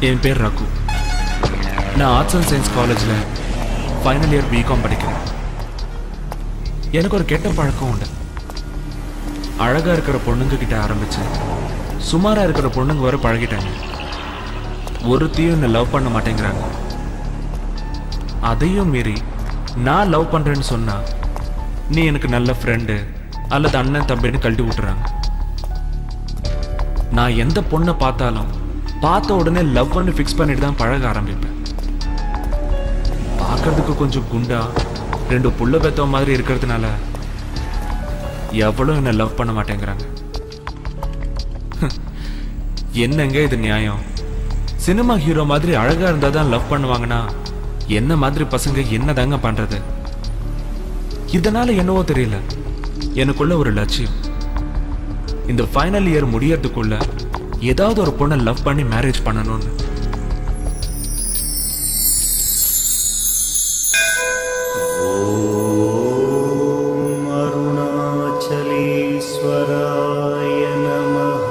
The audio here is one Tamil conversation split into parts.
என் பேர் ரகு நான் ஆர்ட்ஸ் அண்ட் சயின்ஸ் காலேஜில் ஃபைனல் இயர் பிகாம் படிக்கிறேன் எனக்கு ஒரு கெட்ட பழக்கம் உண்டு அழகா இருக்கிற பொண்ணுங்க கிட்ட ஆரம்பிச்சு சுமாரா இருக்கிற பொண்ணுங்க வர பழகிட்டாங்க ஒருத்தையும் என்னை லவ் பண்ண மாட்டேங்கிறாங்க அதையும் மீறி நான் லவ் பண்றேன்னு சொன்னா நீ எனக்கு நல்ல ஃப்ரெண்டு அல்லது அண்ணன் தம்பின்னு கழட்டி விட்டுறாங்க நான் எந்த பொண்ணை பார்த்தாலும் பார்த்த உடனே லவ் பண்ணி ஃபிக்ஸ் பண்ணிட்டு தான் பழக ஆரம்பிப்பேன் பார்க்கறதுக்கு கொஞ்சம் குண்டா ரெண்டு புள்ள பெத்த மாதிரி இருக்கிறதுனால எவ்வளவு என்ன லவ் பண்ண மாட்டேங்கிறாங்க என்னங்க இது நியாயம் சினிமா ஹீரோ மாதிரி அழகா இருந்தா தான் லவ் பண்ணுவாங்கன்னா என்ன மாதிரி பசங்க என்னதாங்க பண்றது இதனால என்னவோ தெரியல எனக்குள்ள ஒரு லட்சியம் இந்த ஃபைனல் இயர் முடியறதுக்குள்ள ஏதாவது ஒரு பொண்ணை லவ் பண்ணி மேரேஜ் பண்ணணும்னு ॐ अरुणाचलेश्वराय नमः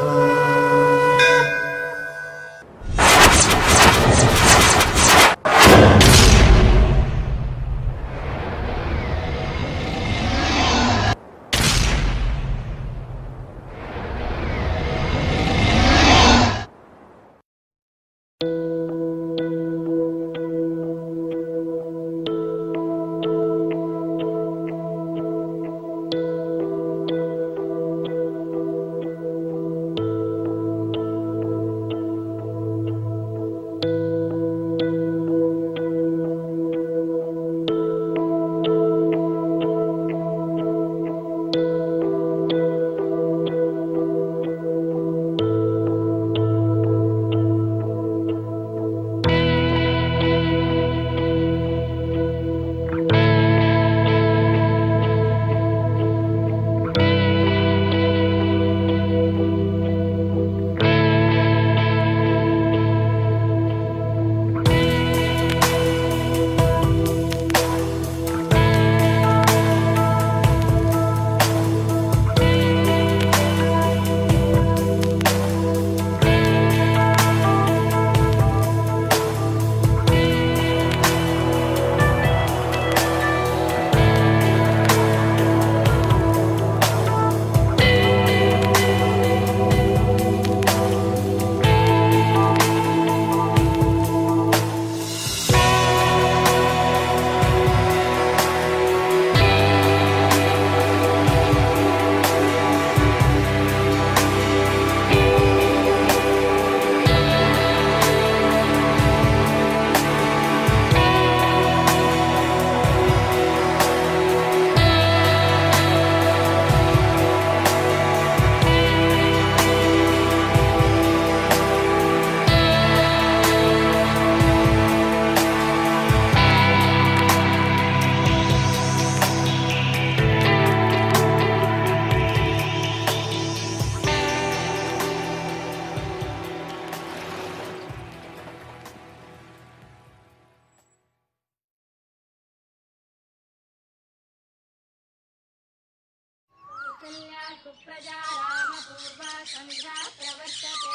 कौसल्या सुप्रजा रामपूर्वा सन्ध्या प्रवर्तते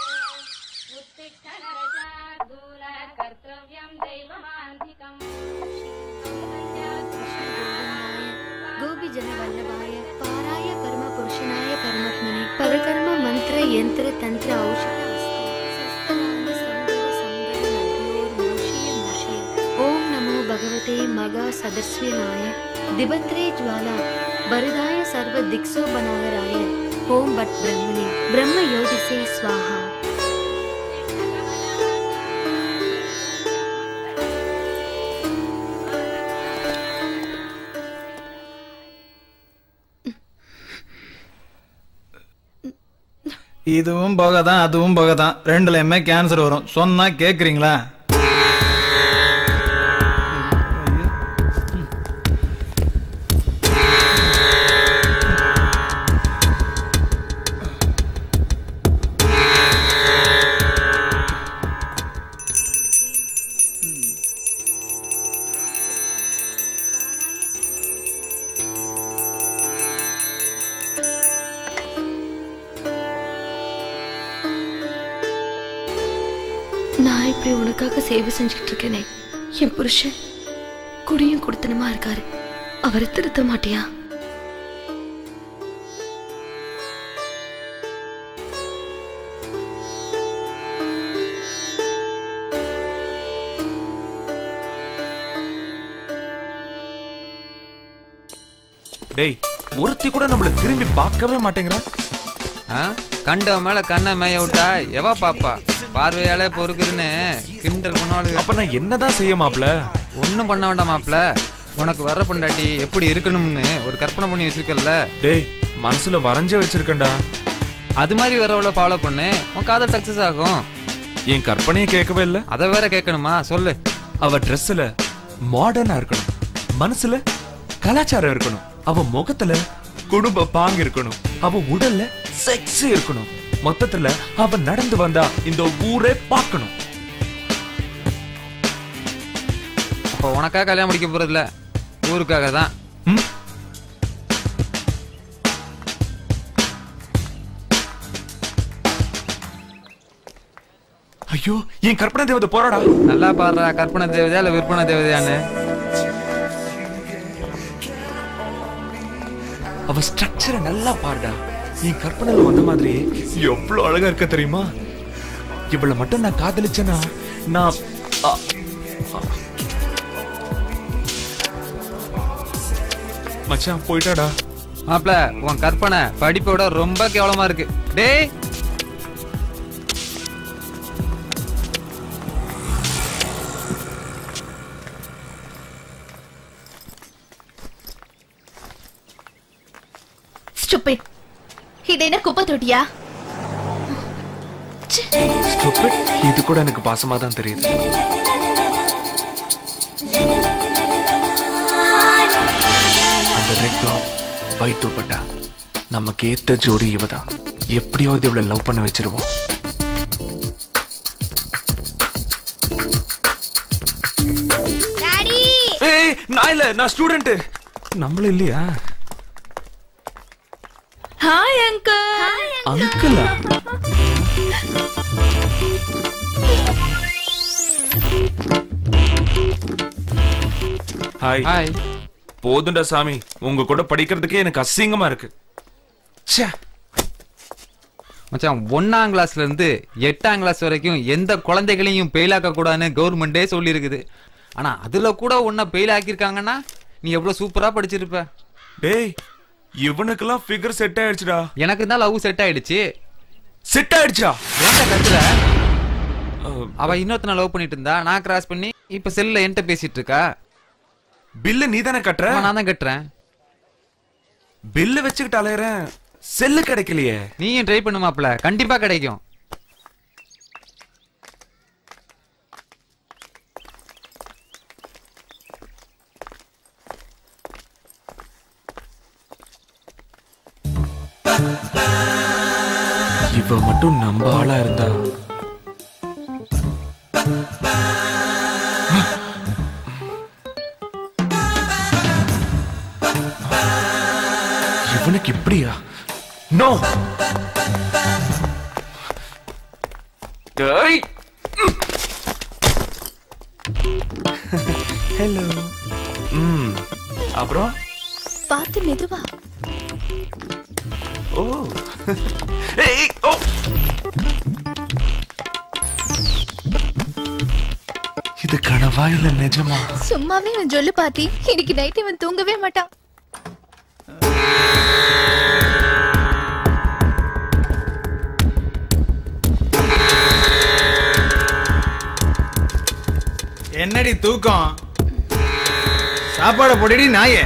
उत्तिष्ठ नरशार्दूल कर्तव्यं दैवमान्धिकम् गोपी जनवल्लभाय पाराय परम पुरुषनाय परमात्मने परकर्म मंत्र यंत्र तंत्र औषध ओम नमो भगवते मगा सदस्विनाय दिबत्रे ज्वाला वरदाय सर्व दिक्सो बनावराय ओम भट ब्रह्मणे ब्रह्म योगिसे स्वाहा இதுவும் போகதான் அதுவும் போகதான் ரெண்டுலையுமே கேன்சர் வரும் சொன்னா கேக்குறீங்களா நான் இப்படி உனக்காக சேவை செஞ்சுக்கிட்டு இருக்கேனே என் புருஷன் குடியும் கொடுத்தனமா இருக்காரு அவரை திருத்த மாட்டியா டேய் ஒருத்தி கூட நம்மள திரும்பி பார்க்கவே மாட்டேங்கிறா ஆ? கண்ட மேல கண்ணை மேய விட்டா எவ பாப்பா பார்வையாலே பொறுக்குதுன்னு கிண்டல் பண்ணாலும் அப்ப நான் என்னதான் செய்ய மாப்ள ஒன்றும் பண்ண வேண்டாம் மாப்ள உனக்கு வர பொண்டாட்டி எப்படி இருக்கணும்னு ஒரு கற்பனை பண்ணி வச்சிருக்கல டேய் மனசுல வரைஞ்சே வச்சிருக்கேன்டா அது மாதிரி வரவளை ஃபாலோ பண்ணு உன் காதல் சக்சஸ் ஆகும் என் கற்பனையை கேட்கவே இல்ல அதை வேற கேட்கணுமா சொல்லு அவ ட்ரெஸ்ல மாடர்னா இருக்கணும் மனசுல கலாச்சாரம் இருக்கணும் அவ முகத்துல குடும்ப பாங்கு இருக்கணும் அவ உடல்ல செக்ஸ் இருக்கணும் மொத்தத்துல அவ நடந்து வந்தா இந்த ஊரே பார்க்கணும் அப்போ உனக்காக கல்யாணம் முடிக்க போறதில்ல ஊருக்காக தான் ம்? ஐயோ என் கற்பனை தேவதை போறாடா நல்லா பாடுறா கற்பனை தேவதையா இல்ல விற்பனை தேவதையான்னு அவ ஸ்ட்ரக்சரை நல்லா பாருடா என் கற்பனையில வந்த மாதிரி எவ்வளவு அழகா இருக்க தெரியுமா இவளை மட்டும் நான் காதலிச்சேனா நான் அ, அ. மச்சான் போயிட்டாடா மாப்ள உன் கற்பனை படிப்போட ரொம்ப கேவலமா இருக்கு டேய் ஸ்டூபிட் இது என்ன குப்பை தொட்டியா Stupid. இது கூட எனக்கு பாசமா தான் தெரியுது அந்த ரெட் டாப் ஒயிட் துப்பட்டா நமக்கு ஏத்த ஜோடி இவதான் எப்படியாவது இவளை லவ் பண்ண வச்சிருவோம் டாடி ஏய் நான் இல்ல நான் ஸ்டூடெண்ட் நம்மள இல்லையா ஹாய் அங்கிள் அங்கிளா ஹாய் ஹாய் போதும்டா சாமி உங்க கூட படிக்கிறதுக்கே எனக்கு அசிங்கமா இருக்கு ச்சே மச்சான் ஒன்னாம் கிளாஸ்ல இருந்து எட்டாம் கிளாஸ் வரைக்கும் எந்த குழந்தைகளையும் ஃபெயில் ஆக்க கூடாதுன்னு கவர்மெண்டே சொல்லியிருக்குது ஆனா அதுல கூட உன்னை ஃபெயில் ஆக்கியிருக்காங்கன்னா நீ எவ்வளவு சூப்பரா படிச்சிருப்ப டேய் இவனுக்கெல்லாம் ஃபிகர் செட் ஆயிடுச்சுடா எனக்கு தான் லவ் செட் ஆயிடுச்சு செட் ஆயிடுச்சா ஏன்டா கத்துற அஹ், அவ இன்னொருத்தனை லவ் பண்ணிட்டு இருந்தா நான் கிராஸ் பண்ணி இப்ப செல்ல என்கிட்ட பேசிட்டு இருக்கா பில்லு நீ தானே கட்டுற ஆமா, நான் தான் கட்டுறேன் பில்லு வச்சுக்கிட்டு அலையறேன் செல்லு கிடைக்கலையே நீயும் ட்ரை பண்ணு மாப்ள கண்டிப்பா கிடைக்கும் இவ மட்டும் நம்ம ஆளா இருந்தா இவனுக்கு இப்படியா நோ டேய் ஹலோ ம் அப்புறம் பார்த்து மெதுவா ஓ ஏய் ஓ இது கனவா இல்ல நிஜமா சும்மாவே இவன் சொல்லு பாட்டி இன்னைக்கு நைட் இவன் தூங்கவே மாட்டான் என்னடி தூக்கம் சாப்பாடை போட்டுடி நாயே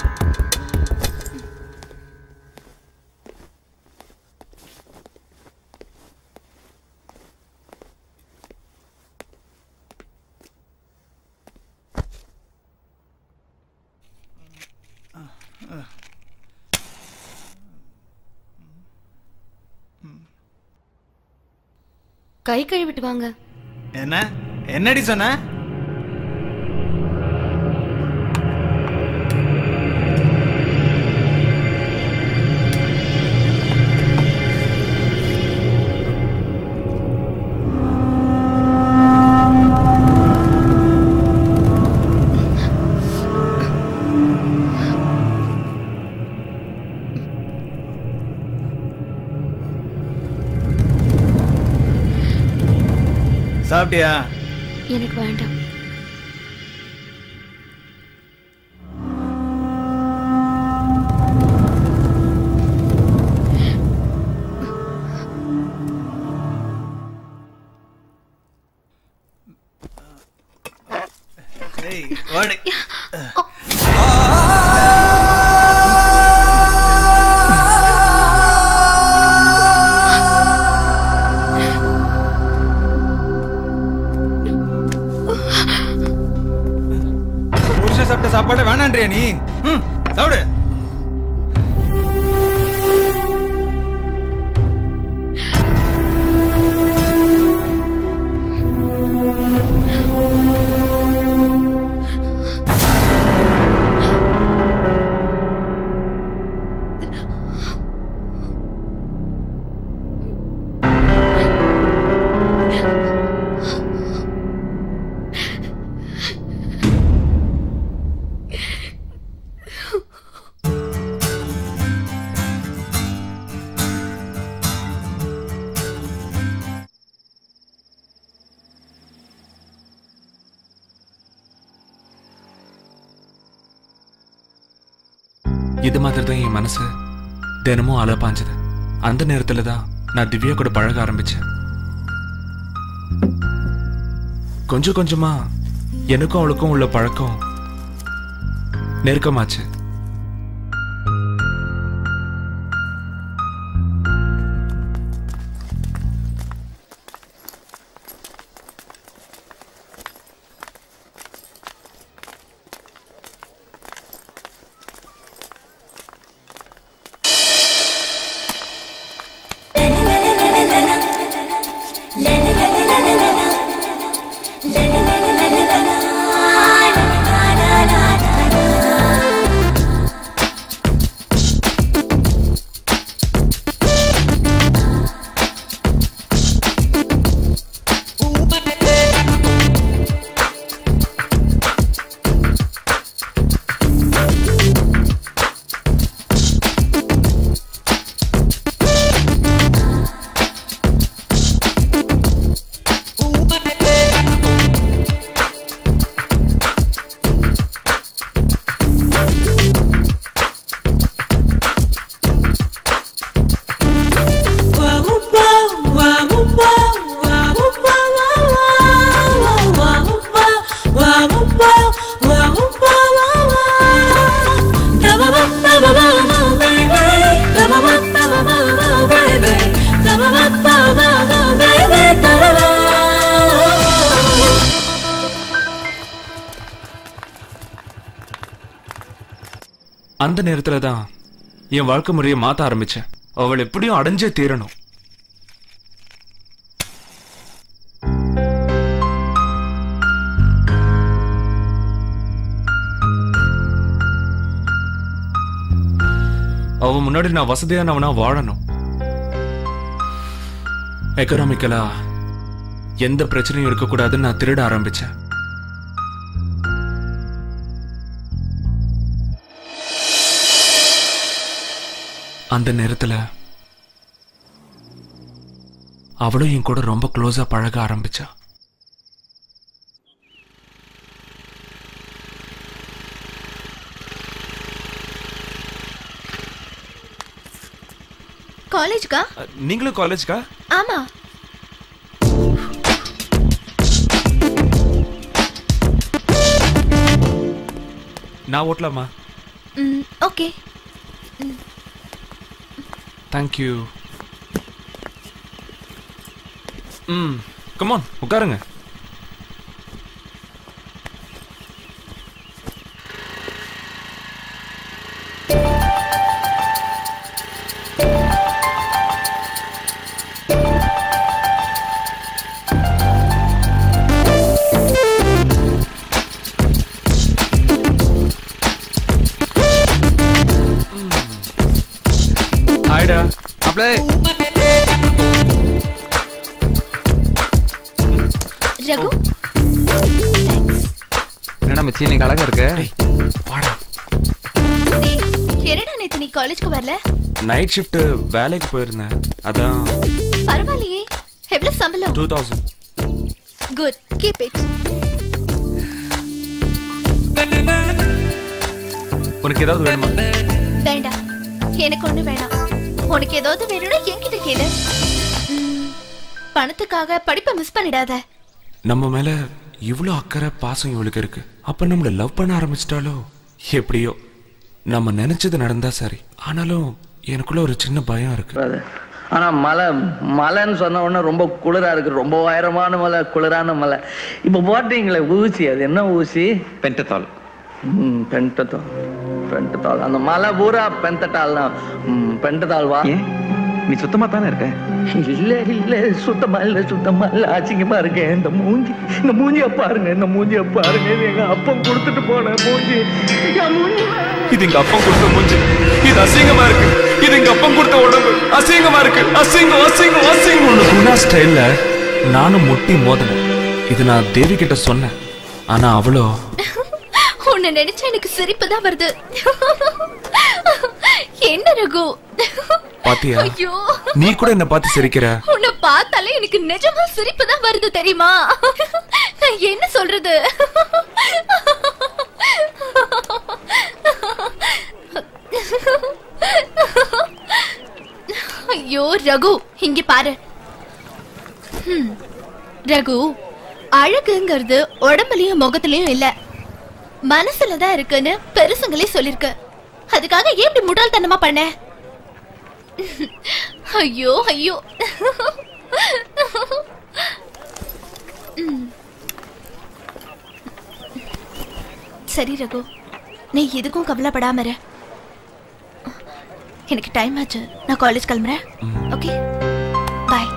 கை கழுவிட்டு வாங்க என்ன என்னடி சொன்ன சாப்பிட்டியா எனக்கு வேண்டாம் ஏய் வாடி புருஷன் சாப்பிட்ட சாப்பாடு வேணான்றியா நீ ம் சாப்பிடு இது மாதிரி தான் என் மனசு தினமும் அலை பாஞ்சது அந்த நேரத்துல தான் நான் திவ்யா கூட பழக ஆரம்பிச்சேன் கொஞ்சம் கொஞ்சமா எனக்கும் அவளுக்கும் உள்ள பழக்கம் நெருக்கமாச்சு அந்த நேரத்துல தான் என் வாழ்க்கை முறையை மாத்த ஆரம்பிச்சேன் அவள் எப்படியும் அடைஞ்சே தீரணும் அவ முன்னாடி நான் வசதியானவனா வாழணும் எக்கனாமிக்கலா எந்த பிரச்சனையும் இருக்கக்கூடாதுன்னு நான் திருட ஆரம்பிச்சேன் அந்த நேரத்துல அவளும் என் கூட ரொம்ப க்ளோஸா பழக ஆரம்பிச்சா காலேஜ்க்கா அ, நீங்களும் காலேஜ்க்கா ஆமா நான் ஓட்டலாமா ம் ஓகே தேங்க்யூ ம் கமான் உட்காருங்க ஹாய்டா அப்படியே ரகு என்னடா மச்சி இன்னைக்கு அழகா இருக்கு வாடா டேய், என்னடா நேத்து நீ காலேஜ்க்கு வரல நைட் ஷிஃப்ட் வேலைக்கு போயிருந்தேன் அதான் பரவாயில்லையே எவ்வளவு சம்பளம் two thousand good keep it உனக்கு ஏதாவது வேணுமா வேண்டாம் எனக்கு ஒண்ணு வேணாம் உனக்கு ஏதாவது வேணும்னா என்கிட்ட கேளு ம், பணத்துக்காக படிப்பை மிஸ் பண்ணிடாத நம்ம மேல இவ்வளோ அக்கறை பாசம் இவளுக்கு இருக்கு அப்ப நம்மள லவ் பண்ண ஆரம்பிச்சிட்டாலோ எப்படியோ நம்ம நினைச்சது நடந்தா சரி ஆனாலும் எனக்குள்ள ஒரு சின்ன பயம் இருக்கு அது. ஆனா மலை மலைன்னு சொன்ன உடனே ரொம்ப குளிரா இருக்கு ரொம்ப உயரமான மலை குளிரான மலை இப்ப போட்டீங்களே ஊசி அது என்ன ஊசி பென்டத்தால் ம் பென்டதால் பென்டதால் அந்த மலை பூரா பென்டதால் தான் ம் பென்டதால் வா ஏன் நீ சுத்தமா தானே இருக்க இல்ல இல்ல சுத்தமா இல்ல சுத்தமா இல்ல அசிங்கமா இருக்கு இந்த மூஞ்சி இந்த மூஞ்சிய பாருங்க இந்த மூஞ்சிய பாருங்க இது எங்க அப்பம் கொடுத்துட்டு போன மூஞ்சி என் மூஞ்சி இது எங்க அப்பா கொடுத்த மூஞ்சி இது அசிங்கமா இருக்கு இது எங்க அப்பா கொடுத்த உடம்பு அசிங்கமா இருக்கு அசிங்கம் அசிங்கம் அசிங்கம் ஒண்ணு குணா ஸ்டைல்ல நானும் முட்டி மோதினேன் இது நான் தேவி கிட்ட சொன்னேன் ஆனா அவளோ உன்னை நினைச்சா எனக்கு சிரிப்பு தான் வருது என்ன ரகு பாத்தியா ஐயோ நீ கூட என்ன பார்த்து சிரிக்கிற உன்னை பார்த்தாலே எனக்கு நிஜமா சிரிப்பு தான் வருது தெரியுமா நான் என்ன சொல்றது ஐயோ ரகு இங்க பாரு ஹம், ரகு அழகுங்கிறது உடம்புலயும் முகத்திலயும் இல்ல மனசுல தான் இருக்குன்னு பெருசுங்களே சொல்லிருக்கு அதுக்காக ஏன் இப்படி முட்டாள்தனமா பண்ண ஐயோ ஐயோ ம். சரி ரகு நீ எதுக்கும் கவலைப்படாம இரு எனக்கு டைம் ஆச்சு நான் காலேஜ் கிளம்புறேன் ஓகே பாய்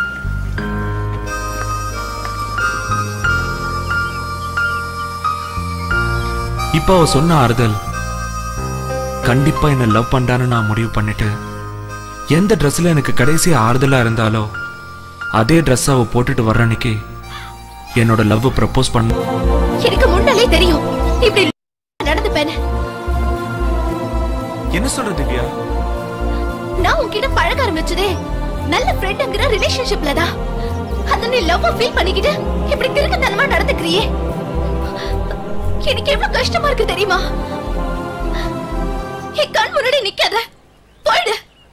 இப்ப அவ சொன்ன ஆறுதல் கண்டிப்பா என்ன லவ் பண்றான்னு நான் முடிவு பண்ணிட்டு எந்த ட்ரெஸ்ல எனக்கு கடைசி ஆறுதலா இருந்தாலோ அதே ட்ரெஸ் அவ போட்டுட்டு வர்ற அன்னைக்கு என்னோட லவ் ப்ரப்போஸ் பண்ண எனக்கு முன்னாலே தெரியும் இப்படி நடந்துப்பேன் என்ன சொல்ற திவ்யா நான் உன்கிட்ட பழக ஆரம்பிச்சதே நல்ல ஃப்ரெண்ட்ங்கிற ரிலேஷன்ஷிப்ல தான் அத நீ லவ் ஃபீல் பண்ணிக்கிட்டு இப்படி திருக்கத்தனமா நடந்துக்கிறியே எனக்கு எவ்வளவு கஷ்டமா இருக்கு தெரியுமா என் கண் முன்னாடி நிக்காத போயிடு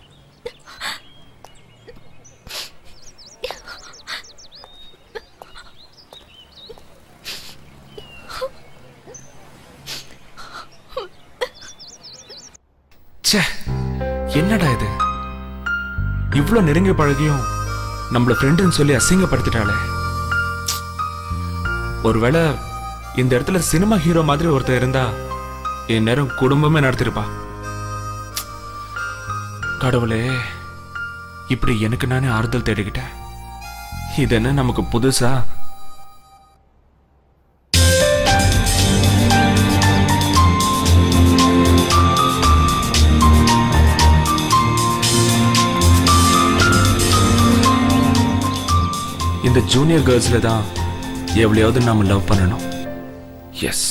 ச்சே என்னடா இது இவ்ளோ நெருங்கி பழகியும் நம்மள ஃப்ரெண்டுன்னு சொல்லி அசிங்கப்படுத்திட்டாளே ஒருவேளை இந்த இடத்துல சினிமா ஹீரோ மாதிரி ஒருத்தர் இருந்தா என் நேரம் குடும்பமே நடத்திருப்பா கடவுளே இப்படி எனக்கு நானே ஆறுதல் தேடிக்கிட்டேன் இது என்ன நமக்கு புதுசா இந்த ஜூனியர் கேர்ள்ஸ்ல தான் எவ்வளையாவது நாம லவ் பண்ணணும் எஸ்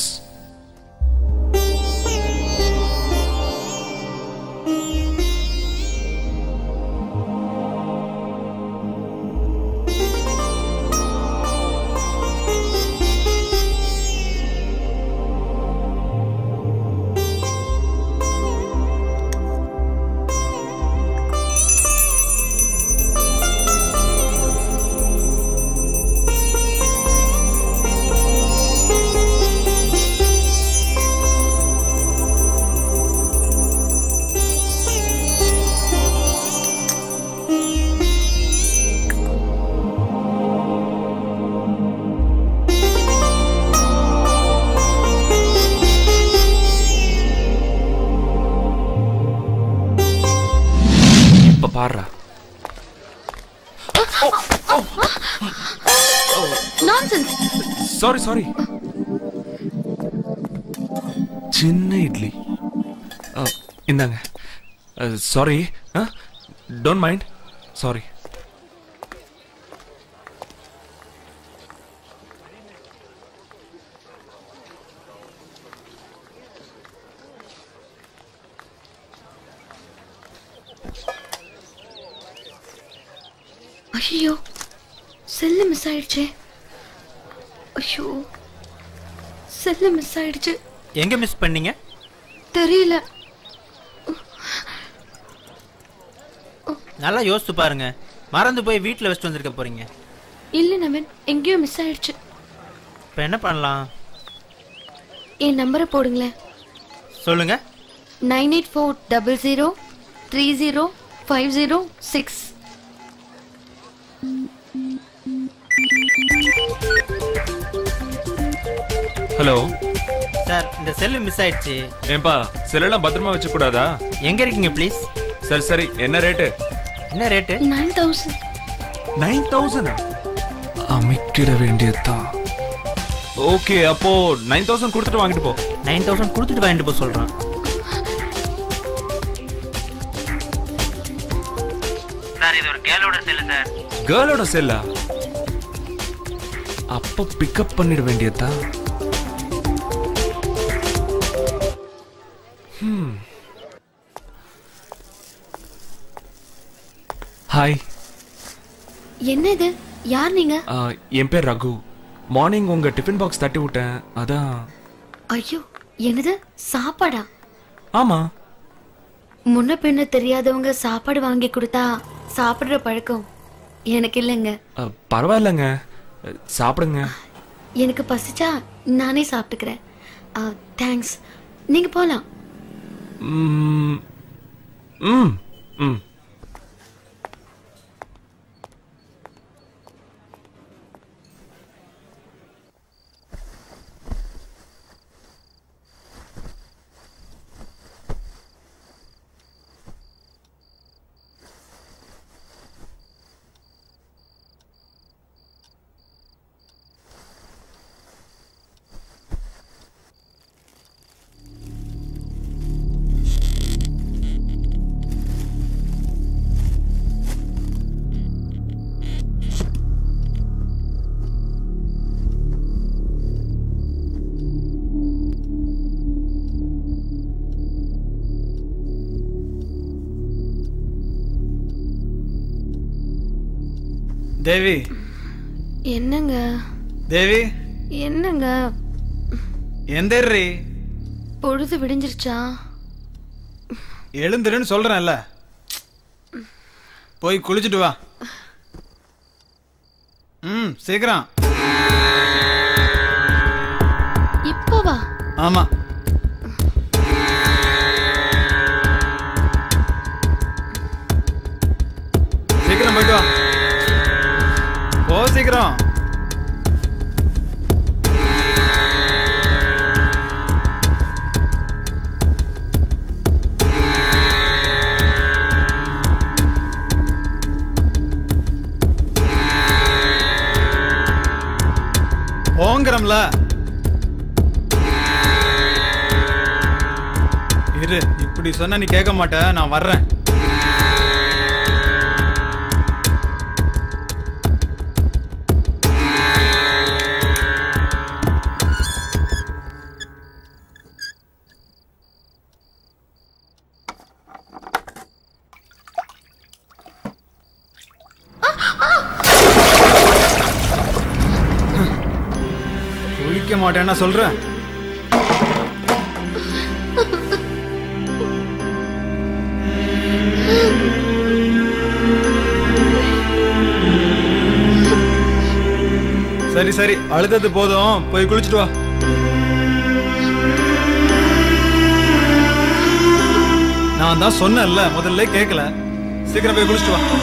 இப்ப பாடுறா நான்சென்ஸ் சாரி சாரி சின்ன இட்லி அ, இந்தாங்க சாரி டோன்ட் மைண்ட் சாரி ஐயோ செல்லு மிஸ் ஆயிடுச்சே ஐயோ செல்லு மிஸ் ஆயிடுச்சு எங்க மிஸ் பண்ணீங்க தெரியல நல்லா யோசிச்சு பாருங்க மறந்து போய் வீட்டில் வச்சுட்டு வந்திருக்க போறீங்க இல்ல நவன் எங்கேயோ மிஸ் ஆயிடுச்சு இப்போ என்ன பண்ணலாம் என் நம்பரை போடுங்களேன் சொல்லுங்க nine eight four double zero three zero five zero six hello sir இந்த செல்லு மிஸ் ஆயிடுச்சு ஏன்பா செல்லெல்லாம் பத்திரமா வச்சு கூடாதா எங்க இருக்கீங்க ப்ளீஸ் சரி சரி என்ன ரேட்டு என்ன rate nine thousand nine thousand அமைக்கிட வேண்டியதுதான் ஓகே அப்போ நைன் தௌசண்ட் கொடுத்துட்டு வாங்கிட்டு போ நைன் தௌசண்ட் கொடுத்துட்டு வாங்கிட்டு போக சொல்றான் சார் இது ஒரு கேலோட செல்லு சார் கேர்ளோட செல்லா அப்போ பிக்கப் பண்ணிட வேண்டியதுதான் ஹாய் என்ன இது யார் நீங்க என் பேர் ரகு மார்னிங் உங்க டிஃபன் பாக்ஸ் தட்டி விட்டேன் அதான் ஐயோ என்னது சாப்பாடா ஆமா முன்ன பின்ன தெரியாதவங்க சாப்பாடு வாங்கி கொடுத்தா சாப்பிடுற பழக்கம் எனக்கு இல்லைங்க அஹ், பரவாயில்லைங்க அஹ், சாப்பிடுங்க எனக்கு பசிச்சா நானே சாப்பிட்டுக்கிறேன் தேங்க்ஸ் நீங்க போலாம் ம் ம் ம் தேவி என்னங்க தேவி என்னங்க எந்திரி பொழுது விடிஞ்சிருச்சா எழுந்துருன்னு சொல்றேன்ல போய் குளிச்சுட்டு வா ம் சீக்கிரம் இப்பவா ஆமா சீக்கிரம் போயிட்டு வா போ சீக்கிரம் போங்கிறம்ல இரு இப்படி சொன்னா நீ கேட்க மாட்ட நான் வர்றேன் குளிக்க மாட்டேன்னா சொல்றேன் சரி சரி அழுதது போதும் போய் குளிச்சுட்டு வா நான் தான் சொன்னேன்ல முதல்ல கேட்கல சீக்கிரம் போய் குளிச்சுட்டு வா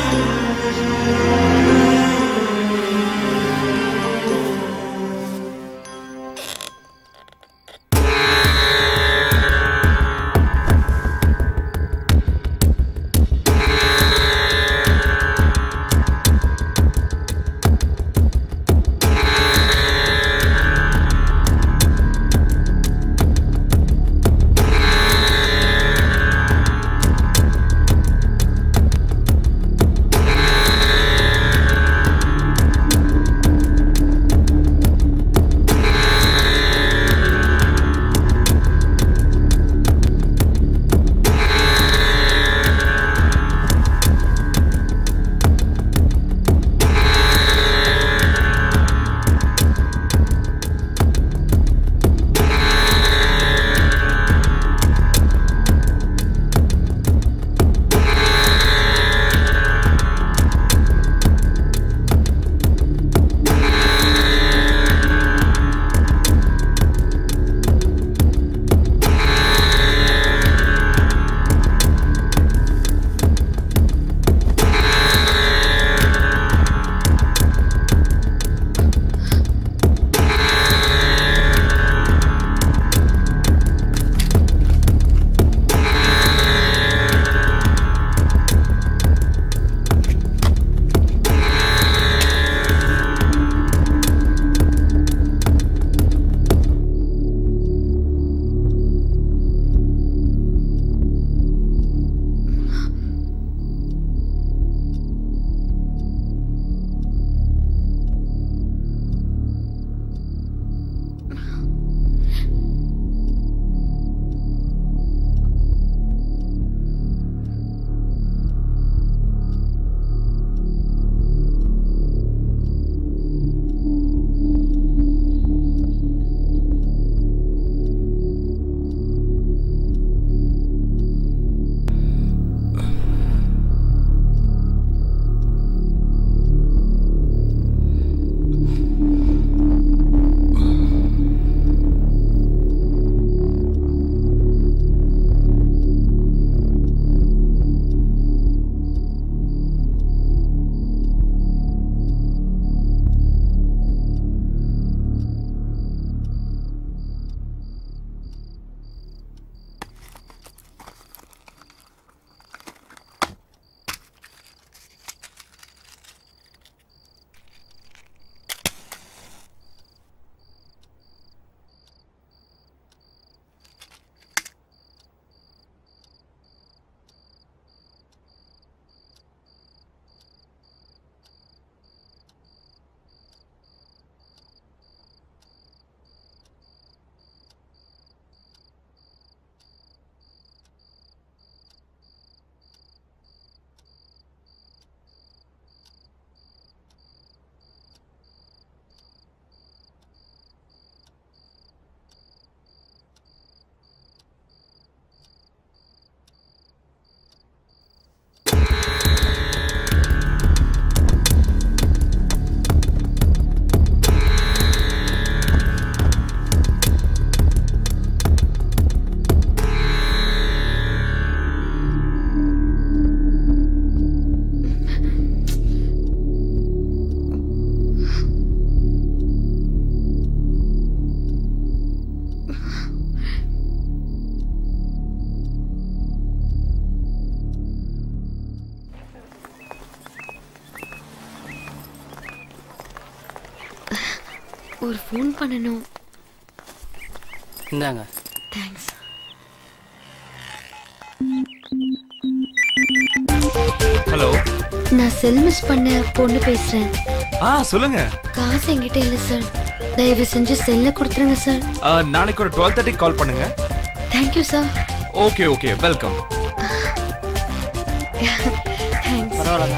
ஒரு ஃபோன் பண்ணணும் இந்தாங்க தேங்க்ஸ் ஹலோ நான் செல் மிஸ் பண்ண பொண்ணு பேசுறேன் ஆ சொல்லுங்க காசு என்கிட்ட இல்ல சார் தயவு செஞ்சு செல்ல கொடுத்துருங்க சார் ஆ, நாளைக்கு ஒரு டுவெல் தேர்ட்டி கால் பண்ணுங்க thank you sir okay okay welcome thanks பரவாயில்ல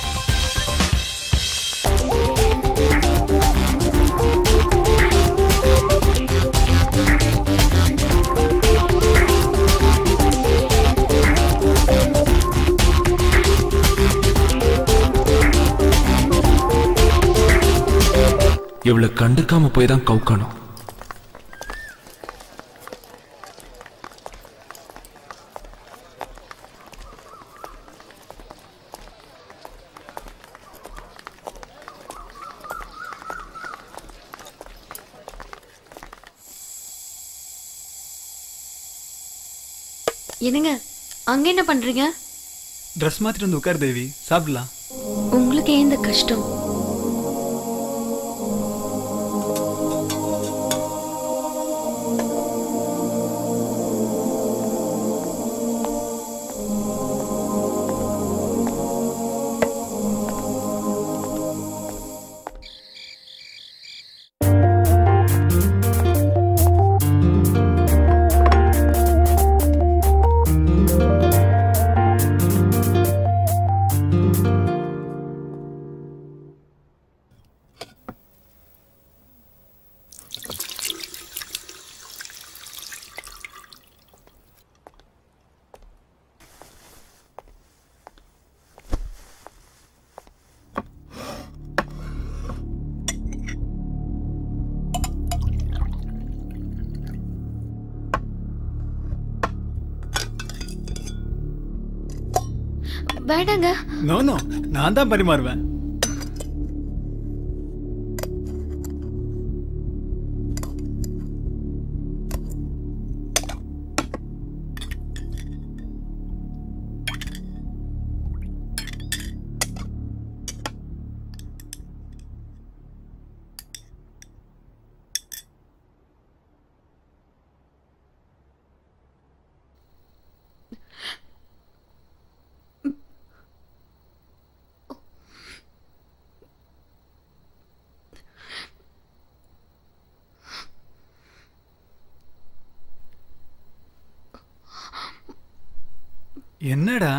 இவளை கண்டுக்காம போய் தான் கவுக்கணும் என்னங்க அங்க என்ன பண்றீங்க ட்ரெஸ் மாத்திட்டு வந்து உட்கார் தேவி சாப்பிடலாம் உங்களுக்கு ஏன் இந்த கஷ்டம் வேண்டாங்க நோ நோ நான் தான் பரிமாறுவேன் என்னடா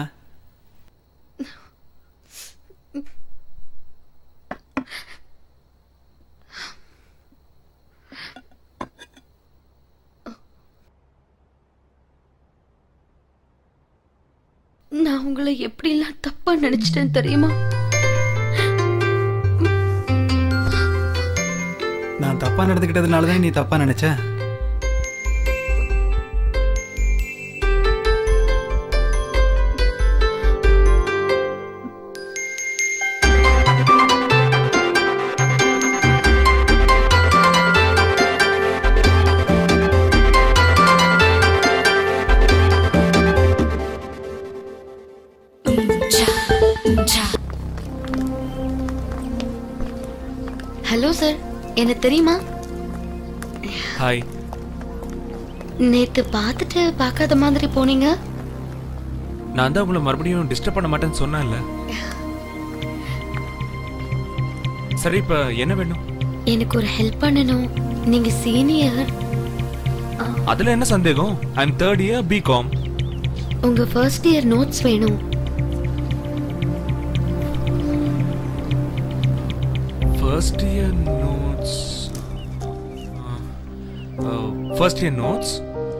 நான் உங்களை எப்படிலாம் தப்பா நினைச்சிட்டேன் தெரியுமா நான் தப்பா நடந்துக்கிட்டதுனால தான் நீ தப்பா நினைச்ச ஹலோ சார் என்ன தெரியுமா ஹாய் நேத்து பார்த்துட்டு பார்க்காத மாதிரி போனீங்க நான் தான் உங்களை மறுபடியும் டிஸ்டர்ப் பண்ண மாட்டேன்னு சொன்னேன்ல சரி இப்ப என்ன வேணும் எனக்கு ஒரு ஹெல்ப் பண்ணணும் நீங்க சீனியர் அதுல என்ன சந்தேகம் I am third year BCom உங்க ஃபர்ஸ்ட் இயர் நோட்ஸ் வேணும் first year notes first year notes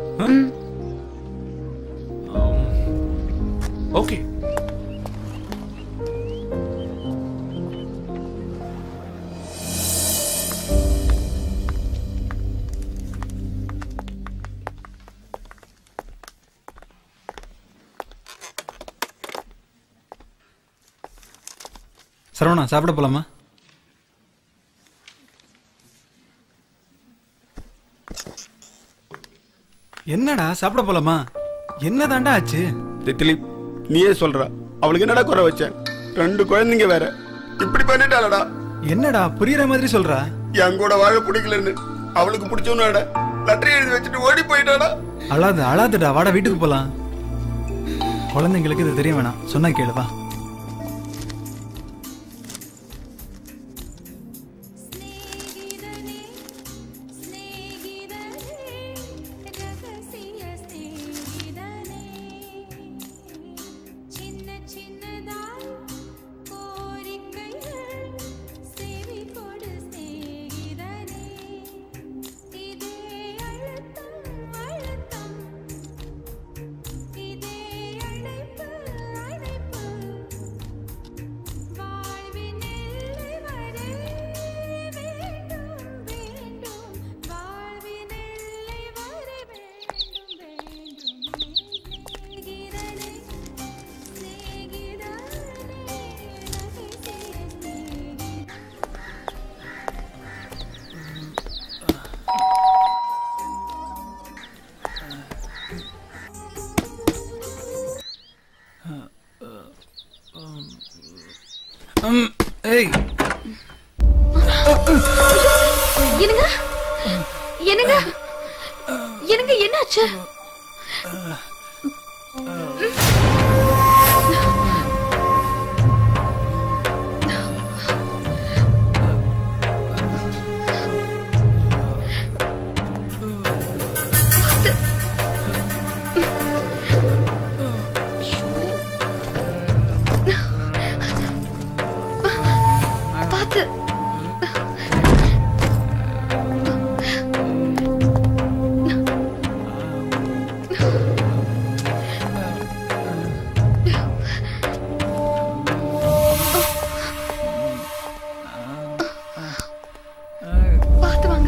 okay Saravana சாப்பிட போலாமா என்னடா சாப்பிட போலாமா என்னதாண்டா ஆச்சு திலீப் நீயே சொல்ற அவளுக்கு என்னடா குறை வச்ச ரெண்டு குழந்தைங்க வேற இப்படி பண்ணிட்டாளடா என்னடா புரியுற மாதிரி சொல்றா என் கூட வாழ பிடிக்கலன்னு அவளுக்கு பிடிச்சவனோட லெட்டர் எழுதி வச்சுட்டு ஓடி போயிட்டாடா அழாது அழாதுடா வாடா வீட்டுக்கு போலாம் குழந்தைங்களுக்கு இது தெரிய வேணாம் சொன்னா கேளு வா சின்ன சின்னதாய் கோரிக்கைகள் செவி கொடு சிநேகிதனே இதே அழுத்தம் அழுத்தம் இதே அழைப்பு அழைப்பு வாழ்வின் எல்லை வரை வேண்டும் வேண்டும் வாழ்வின் எல்லை வரை வேண்டும் வேண்டும் சிநேகிதனே சிநேகிதனே ரகசிய சிநேகிதனே ம், ஏய் என்னங்க என்னங்க என்னங்க என்னாச்சு பார்த்து பார்த்து வாங்க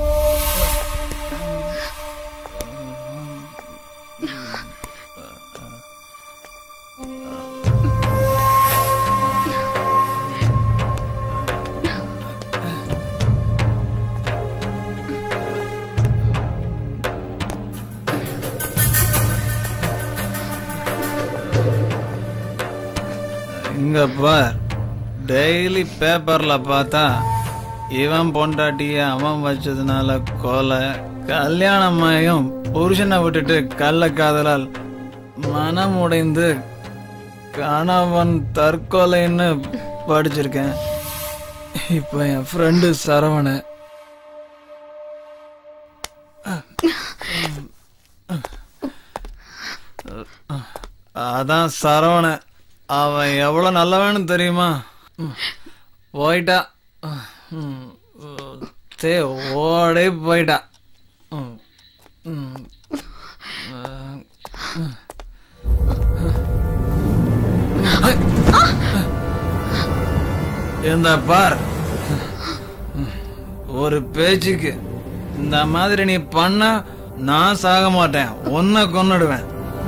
இங்க பார் டெய்லி பேப்பர்ல பார்த்தா இவன் பொண்டாட்டிய அவன் வச்சதுனால கொலை கல்யாணமாயும் புருஷனை விட்டுட்டு கள்ள காதலால் மனம் உடைந்து கணவன் தற்கொலைன்னு படிச்சிருக்கேன் இப்போ என் ஃப்ரெண்டு சரவண அதான் சரவண அவன் எவ்வளவு நல்லவன்னு தெரியுமா ம், போயிட்டா ம், சே ஓடே போயிட்டா ம், ம், ம். இந்த பார் ஒரு பேச்சுக்கு இந்த மாதிரி நீ பண்ண நான் சாக மாட்டேன் உன்னை கொன்னுடுவேன்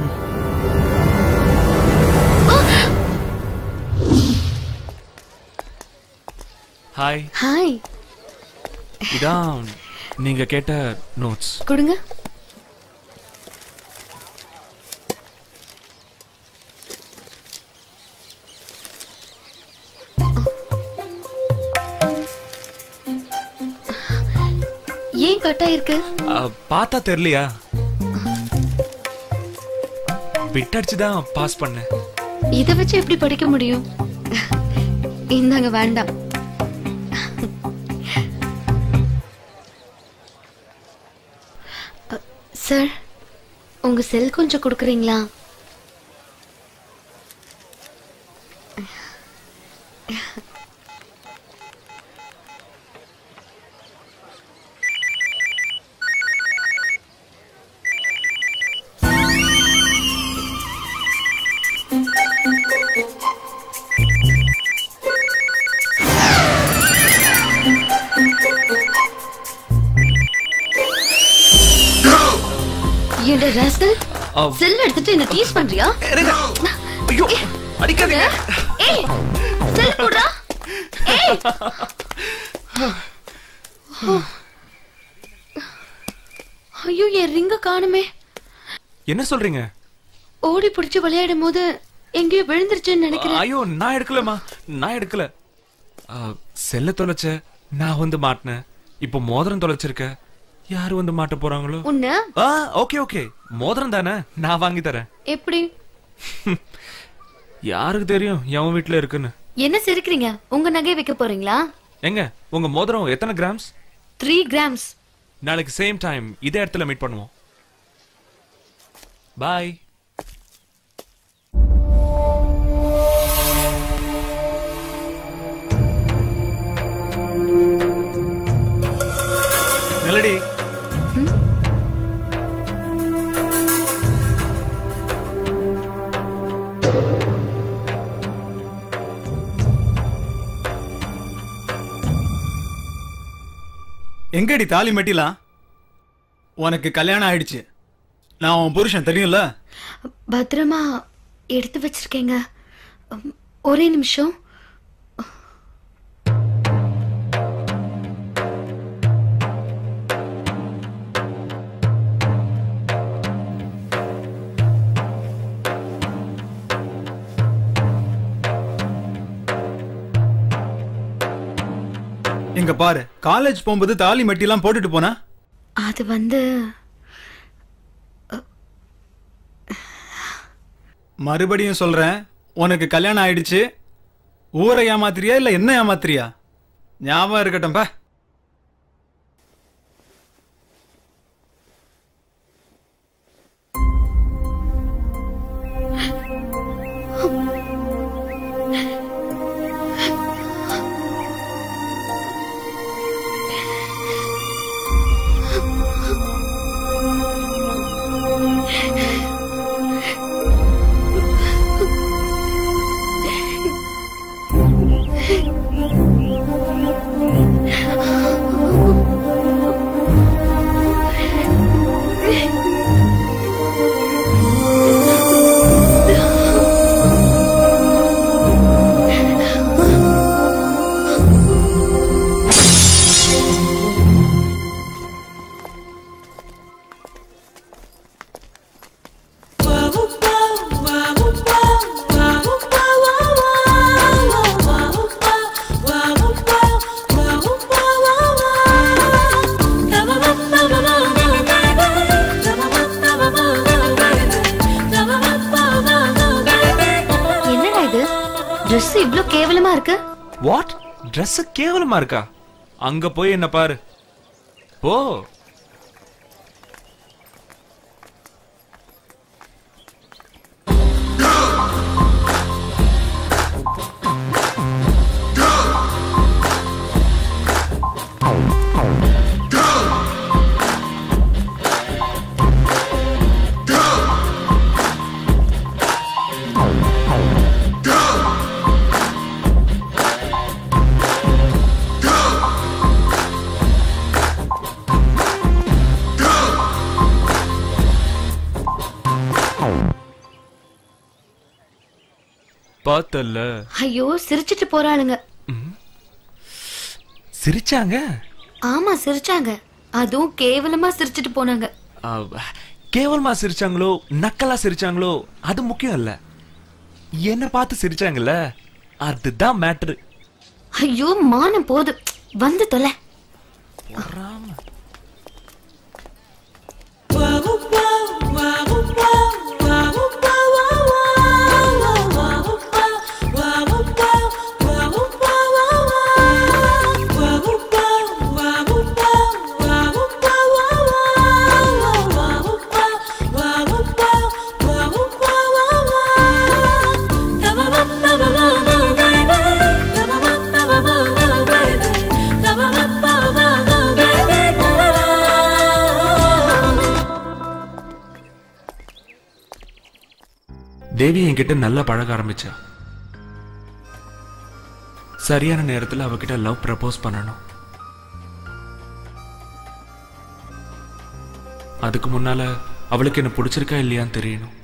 ஹாய் ஹாய் இதான் நீங்க கேட்ட நோட்ஸ் கொடுங்க ஏன் கட்டா இருக்கு பார்த்தா தெரியலையா பிட்டடிச்சு தான் பாஸ் பண்ணேன் இத வச்சு எப்படி படிக்க முடியும் இந்தாங்க வேண்டாம் அ, சார் உங்க செல் கொஞ்சம் கொடுக்குறீங்களா ஏன்டா ராஸ்கல் செல் எடுத்துட்டு என்ன டீஸ் பண்றியா ஐயோ அடிக்காதீங்க ஏய் செல் போடுறா ஏய் ஐயோ என் ரிங்க காணுமே என்ன சொல்றீங்க ஓடி பிடிச்சு விளையாடும் போது எங்கேயோ விழுந்துருச்சுன்னு நினைக்கிறேன் ஐயோ நான் எடுக்கலமா நான் எடுக்கல செல்ல தொலைச்ச நான் வந்து மாட்டினேன் இப்போ மோதிரம் தொலைச்சிருக்க யாரு வந்து மாட்ட போறாங்களோ உன்ன ஆ ஓகே ஓகே மோதிரம் தானே நான் வாங்கி தரேன் எப்படி யாருக்கு தெரியும் எவன் வீட்ல இருக்குன்னு என்ன சிரிக்கிறீங்க உங்க நகை வைக்க போறீங்களா எங்க உங்க மோதிரம் எத்தனை கிராம்ஸ் த்ரீ கிராம்ஸ் நாளைக்கு சேம் டைம் இதே இடத்துல மீட் பண்ணுவோம் பாய் மெலடி எங்கடி தாலி மெட்டிலாம் உனக்கு கல்யாணம் ஆயிடுச்சு நான் உன் புருஷன் தெரியும்ல பத்திரமா எடுத்து வச்சிருக்கேங்க உம், ஒரே நிமிஷம் இங்க பாரு காலேஜ் போகும்போது தாலி மெட்டிலாம் போட்டுட்டு போனா அது வந்து மறுபடியும் சொல்றேன் உனக்கு கல்யாணம் ஆயிடுச்சு ஊரை ஏமாத்திரியா இல்ல என்ன ஏமாத்திரியா ஞாபகம் இருக்கட்டும் பா என்னடா இது Dress இவ்ளோ கேவலமா இருக்கு வாட் Dress கேவலமா இருக்கா அங்க போய் என்ன பாரு போ பார்த்தல்ல ஐயோ சிரிச்சிட்டு போறாளுங்க சிரிச்சாங்க ஆமா சிரிச்சாங்க அதுவும் கேவலமா சிரிச்சிட்டு போனாங்க அவ், கேவலமா சிரிச்சாங்களோ நக்கலா சிரிச்சாங்களோ அது முக்கியம் இல்ல என்ன பார்த்து சிரிச்சாங்கல்ல அதுதான் மேட்ரு ஐயோ மானம் போது வந்து தொலை தேவி என்கிட்ட நல்லா பழக ஆரம்பிச்சா சரியான நேரத்துல அவகிட்ட லவ் ப்ரப்போஸ் பண்ணணும் அதுக்கு முன்னால அவளுக்கு என்ன பிடிச்சிருக்கா இல்லையான்னு தெரியணும்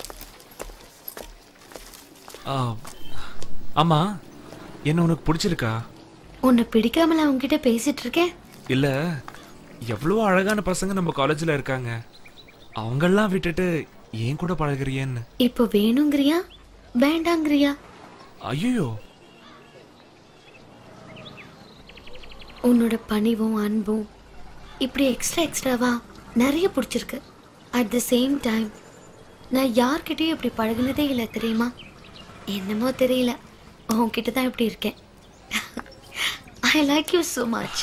ஆ, ஆமா என்ன உனக்கு பிடிச்சிருக்கா உன்னை பிடிக்காமல உன்கிட்ட பேசிட்டு இருக்கேன் இல்ல எவ்வளவு அழகான பசங்க நம்ம காலேஜ்ல இருக்காங்க அவங்கெல்லாம் விட்டுட்டு ஏன் கூட பழகுறியேன்னு இப்போ வேணுங்கிறியா வேண்டாங்கிறியா ஐயோ உன்னோட பணிவும் அன்பும் இப்படி எக்ஸ்ட்ரா எக்ஸ்ட்ராவா நிறைய பிடிச்சிருக்கு அட் த சேம் டைம் நான் யார்கிட்டயும் இப்படி பழகுனதே இல்லை தெரியுமா என்னமோ தெரியல உன்கிட்ட தான் இப்படி இருக்கேன் I like you so much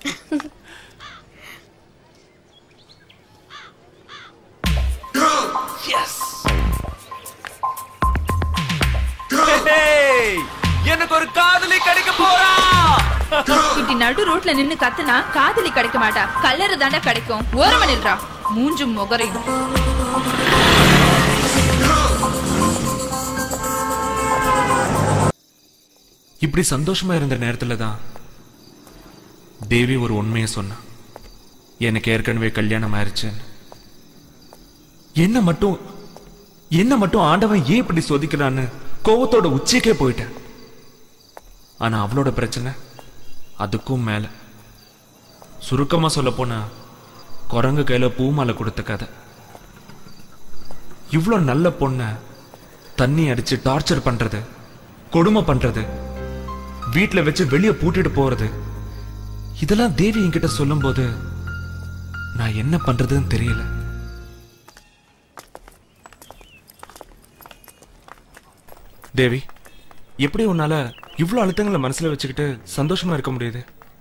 எனக்கு ஒரு காதலி கிடைக்க போறா இப்படி நடு ரோட்ல நின்னு கத்துனா காதலி கிடைக்க மாட்டா கல்லற தாண்டா கிடைக்கும் ஓரமா நில்றா மூஞ்சும் முகரையும் இப்படி சந்தோஷமா இருந்த நேரத்துல தான் தேவி ஒரு உண்மையை சொன்னா எனக்கு ஏற்கனவே கல்யாணம் ஆயிருச்சுன்னு என்ன மட்டும் என்ன மட்டும் ஆண்டவன் ஏன் இப்படி சோதிக்கிறான்னு கோவத்தோட உச்சிக்கே போயிட்டேன் ஆனா அவளோட பிரச்சனை அதுக்கும் மேல சுருக்கமா சொல்ல போனா குரங்கு கையில பூமாலை கொடுத்த கதை இவ்வளோ நல்ல பொண்ண தண்ணி அடிச்சு டார்ச்சர் பண்றது கொடுமை பண்றது வீட்ல வச்சு வெளியே பூட்டிட்டு போறது இதெல்லாம் தேவி என்கிட்ட சொல்லும்போது நான் என்ன பண்றதுன்னு தெரியல தேவி எப்படி உன்னால இவ்வளவு அழுத்தங்களை மனசுல வச்சுக்கிட்டு சந்தோஷமா இருக்க முடியுது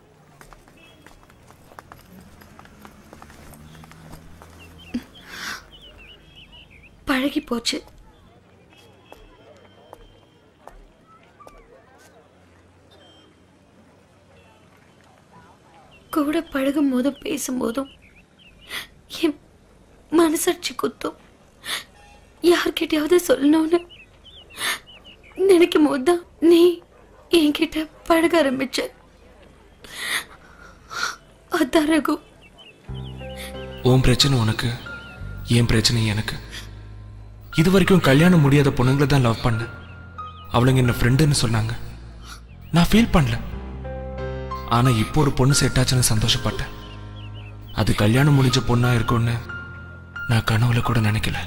பழகி போச்சு கூட பழகும் போதும் பேசும்போதும் என் மனசாட்சி குத்தும் யார்கிட்டயாவது சொல்லணும்னு நினைக்கும் போதுதான் நீ என்கிட்ட பழக ஆரம்பிச்ச அதான் ரகு உன் பிரச்சனை உனக்கு என் பிரச்சனை எனக்கு இது வரைக்கும் கல்யாணம் முடியாத பொண்ணுங்களை தான் லவ் பண்ணேன் அவளுங்க என்ன ஃப்ரெண்டுன்னு சொன்னாங்க நான் ஃபீல் பண்ணல ஆனா இப்போ ஒரு பொண்ணு செட் ஆச்சுன்னு சந்தோஷப்பட்டேன் அது கல்யாணம் முடிஞ்ச பொண்ணா இருக்கும்னு நான் கனவுல கூட நினைக்கல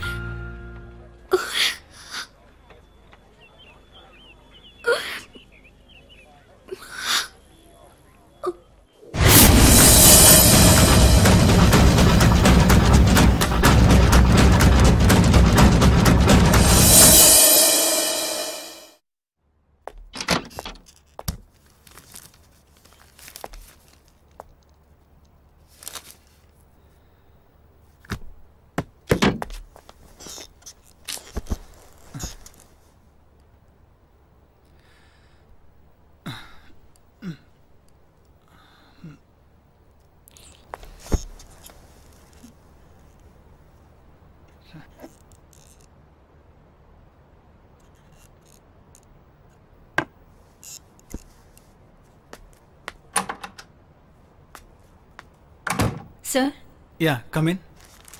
sir yeah come in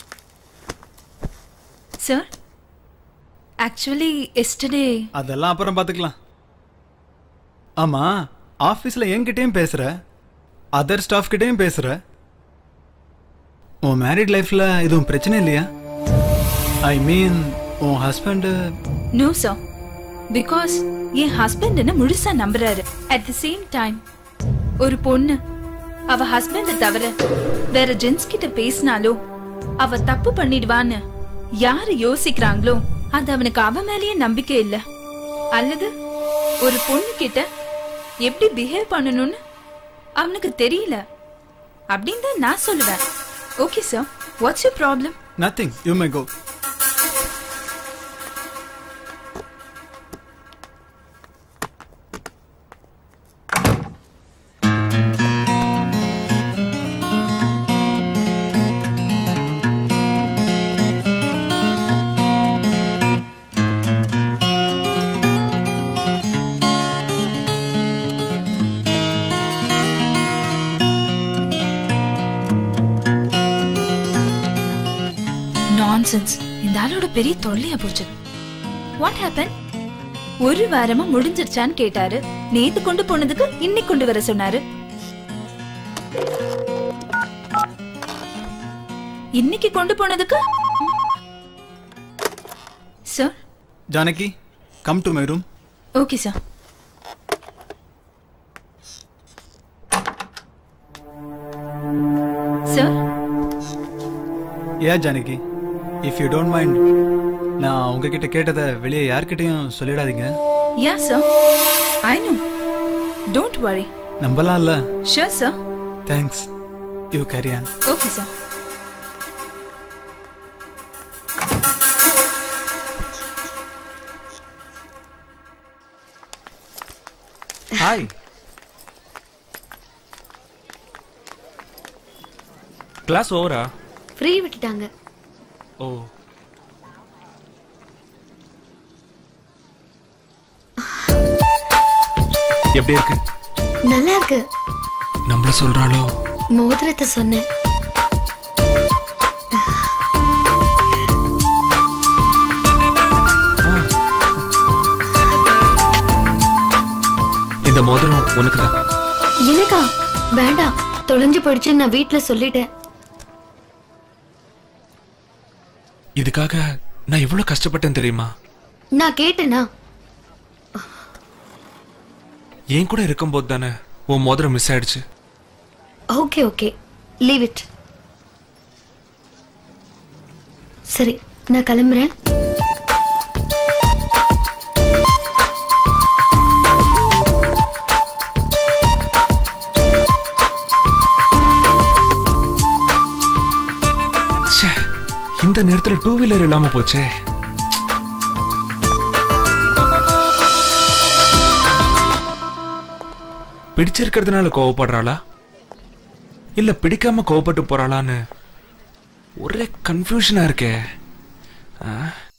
sir actually yesterday அதெல்லாம் அப்புறம் பார்த்துக்கலாம் ஆமா ஆஃபீஸில் என்கிட்டயும் பேசுற அதர் ஸ்டாஃப் கிட்டயும் பேசுற உன் மேரிட் லைஃப்ல எதுவும் பிரச்சனை இல்லையா ஐ மீன் உன் ஹஸ்பண்டு நோ சார் பிகாஸ் என் ஹஸ்பண்ட் என்ன முழுசா நம்புறாரு அட் தி சேம் டைம் ஒரு பொண்ணு அவ ஹஸ்பண்ட தவிர வேற ஜென்ஸ் கிட்ட பேசினாலோ அவ தப்பு பண்ணிடுவான்னு யாரு யோசிக்கிறாங்களோ அது அவனுக்கு அவ மேலயே நம்பிக்கை இல்ல அல்லது ஒரு பொண்ணு கிட்ட எப்படி பிஹேவ் பண்ணணும்னு அவனுக்கு தெரியல அப்படின்னு தான் நான் சொல்லுவேன் okay sir what's you problem nothing you may go nonsense இந்த ஆளோட பெரிய தொல்லையா போச்சு வாட் ஹேப்பன் ஒரு வாரமா முடிஞ்சிருச்சான்னு கேட்டாரு நேத்து கொண்டு போனதுக்கு இன்னைக்கு கொண்டு வர சொன்னாரு இன்னைக்கு கொண்டு போனதுக்கு sir Janaki come to my room okay sir sir ஏ Janaki if you don't mind நான் உங்ககிட்ட கேட்டதை வெளியே யார்கிட்டயும் சொல்லிடாதீங்க yeah sir I know don't worry நம்பலாம்ல sure sir thanks you carry on okay sir hi class ஓவரா ஃப்ரீ விட்டுட்டாங்க ஓ எப்படி இருக்கு நல்லா இருக்கு நம்மள சொல்றாளோ மோதிரத்தை சொன்னேன் இந்த மோதிரம் உனக்கு தான் எனக்கா வேண்டாம் தொலைஞ்சு போயிடுச்சு நான் வீட்ல சொல்லிட்டேன் இதுக்காக நான் எவ்வளவு கஷ்டப்பட்டேன் தெரியுமா நான் கேட்டேனா என் கூட இருக்கும்போது தானே உன் மோதிரம் மிஸ் ஆயிடுச்சு ஓகே ஓகே லீவ் இட் சரி நான் கிளம்புறேன் ச்சே, இந்த நேரத்துல டூ வீலர் இல்லாம போச்சே பிடிச்சிருக்கிறதுனால கோவப்படுறாளா இல்ல பிடிக்காம கோவப்பட்டு போறாளான்னு ஒரே கன்ஃபியூஷனா இருக்கே ஆ?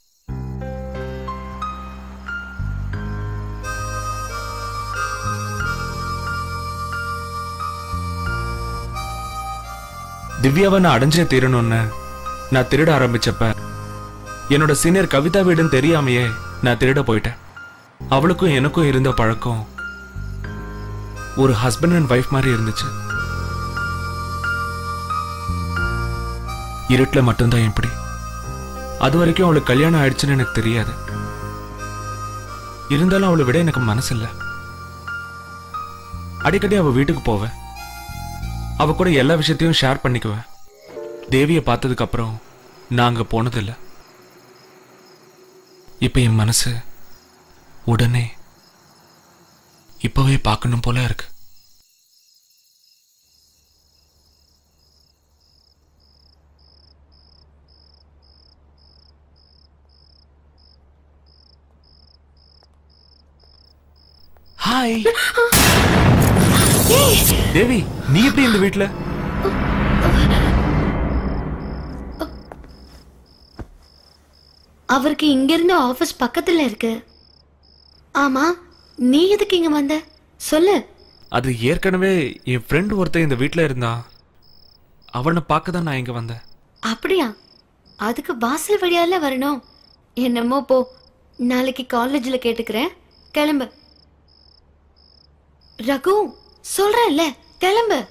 திவ்யாவை நான் அடைஞ்சே தீரணும்னு நான் திருட ஆரம்பிச்சப்ப என்னோட சீனியர் கவிதா வீடுன்னு தெரியாமையே நான் திருட போயிட்டேன் அவளுக்கும் எனக்கும் இருந்த பழக்கம் ஒரு ஹஸ்பண்ட் அண்ட் ஒய்ஃப் மாதிரி இருந்துச்சு இருட்டில் மட்டும்தான் எப்படி அது வரைக்கும் அவளுக்கு கல்யாணம் ஆயிடுச்சுன்னு எனக்கு தெரியாது இருந்தாலும் அவளை விட எனக்கு மனசு இல்ல அடிக்கடி அவ வீட்டுக்கு போவேன் அவ கூட எல்லா விஷயத்தையும் ஷேர் பண்ணிக்குவேன் தேவியை பார்த்ததுக்கு அப்புறம் நான் அங்க போனதில்லை இப்ப என் மனசு உடனே இப்பவே பார்க்கணும் போல இருக்கு ஹாய் தேவி நீ எப்படி இந்த வீட்ல அவருக்கு இங்க இருந்து ஆபீஸ் பக்கத்துல இருக்கு ஆமா நீ எதுக்கு இங்க வந்த சொல்லு அது ஏற்கனவே என் ஃப்ரெண்ட் ஒருத்தன் இந்த வீட்ல இருந்தான் அவனை பார்க்க தான் நான் இங்க வந்தேன் அப்படியா அதுக்கு வாசல் வழியால வரணும் என்னமோ போ நாளைக்கு காலேஜ்ல கேட்டுக்கிறேன் கிளம்பு ரகு சொல்றேன்ல கிளம்பு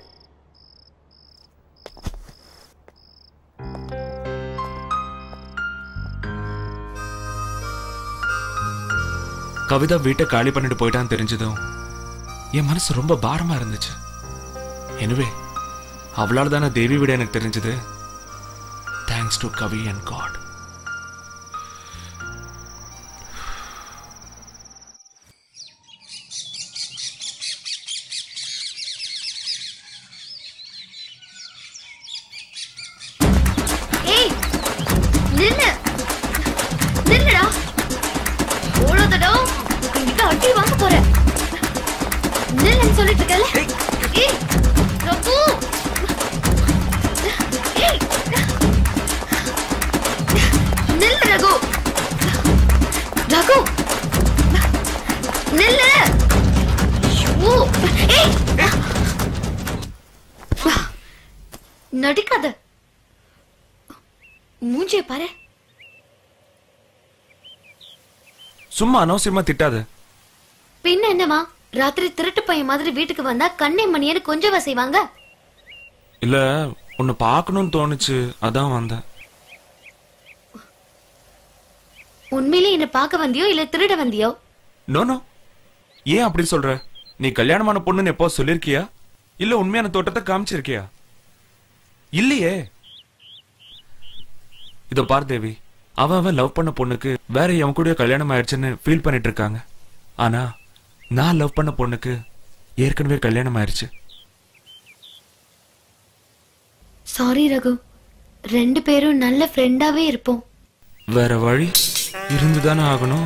கவிதா வீட்டை காலி பண்ணிட்டு போயிட்டான்னு தெரிஞ்சதும் என் மனசு ரொம்ப பாரமா இருந்துச்சு எனவே அவளால தானே தேவி விட எனக்கு தெரிஞ்சது thanks to Kavi and God ஏய் நில்லு நில்லுடா ஓடாதடா என்கிட்ட அடி வாங்க போற நில்லுன்னு சொல்லிட்டு இருக்கல ஏய் ரகு ஏய் நில்லு ரகு ரகு நில்லு ஐயோ ஏய் நடிக்காத மூஞ்சிய பாரு சும்மா அனவசியமா திட்டாத பின்ன என்னவா ராத்திரி திருட்டு பையன் மாதிரி வீட்டுக்கு வந்தா கண்ணே மணியன்னு கொஞ்சம் செய்வாங்க இல்ல உன்னை பார்க்கணும்னு தோணுச்சு அதான் வந்தேன் உண்மையிலே என்ன பார்க்க வந்தியோ இல்ல திருட வந்தியோ நோ நோ ஏன் அப்படி சொல்ற நீ கல்யாணமான பொண்ணுன்னு எப்போ சொல்லிருக்கியா இல்ல உண்மையான தோட்டத்தை காமிச்சிருக்கியா இல்லையே இதோ பார் தேவி அவன் அவன் லவ் பண்ண பொண்ணுக்கு வேற எவன் கூட கல்யாணம் ஆயிடுச்சுன்னு ஃபீல் பண்ணிட்டு இருக்காங்க ஆனா நான் லவ் பண்ண பொண்ணுக்கு ஏற்கனவே கல்யாணம் ஆயிடுச்சு சாரி ரகு ரெண்டு பேரும் நல்ல ஃப்ரெண்டாவே இருப்போம் வேற வழி இருந்துதானே ஆகணும்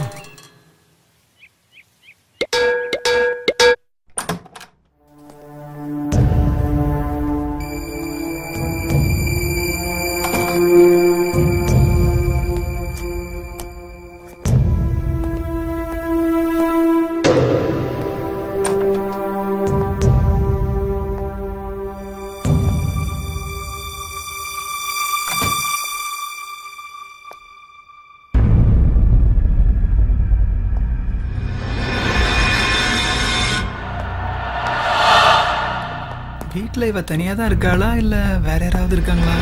வீட்டில் இவ தனியாக தான் இருக்காளா இல்லை வேற யாராவது இருக்காங்களா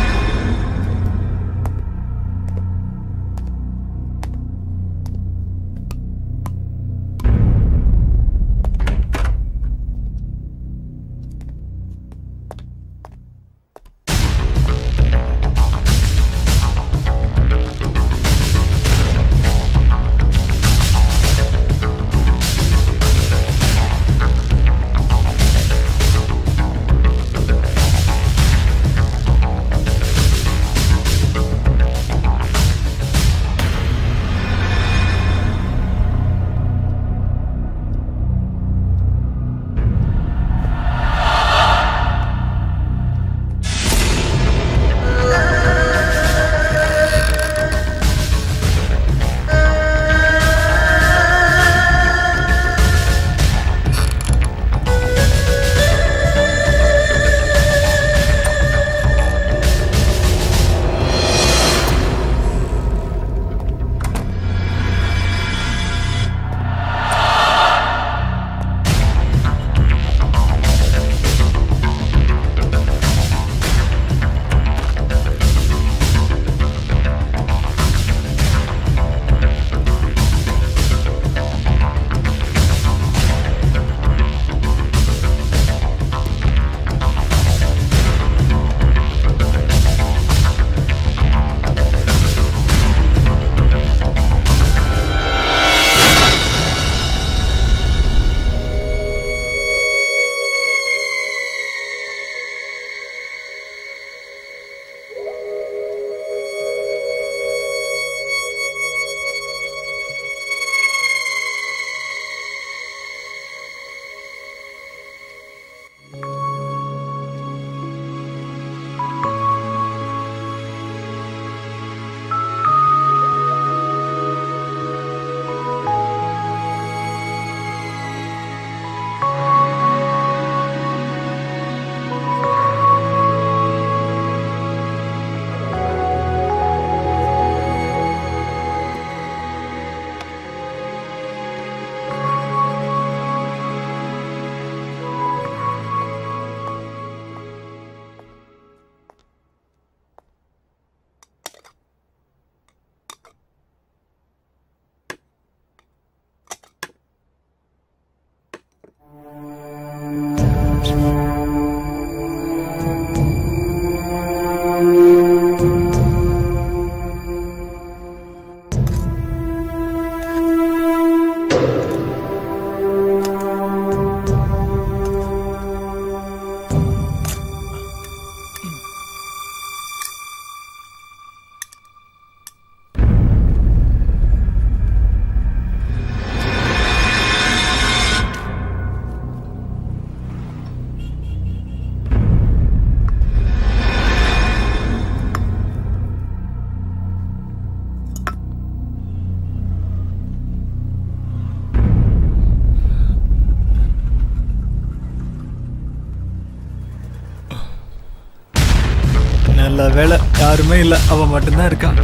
நல்ல வேலை யாருமே இல்லை அவன் மட்டும்தான் இருக்கான்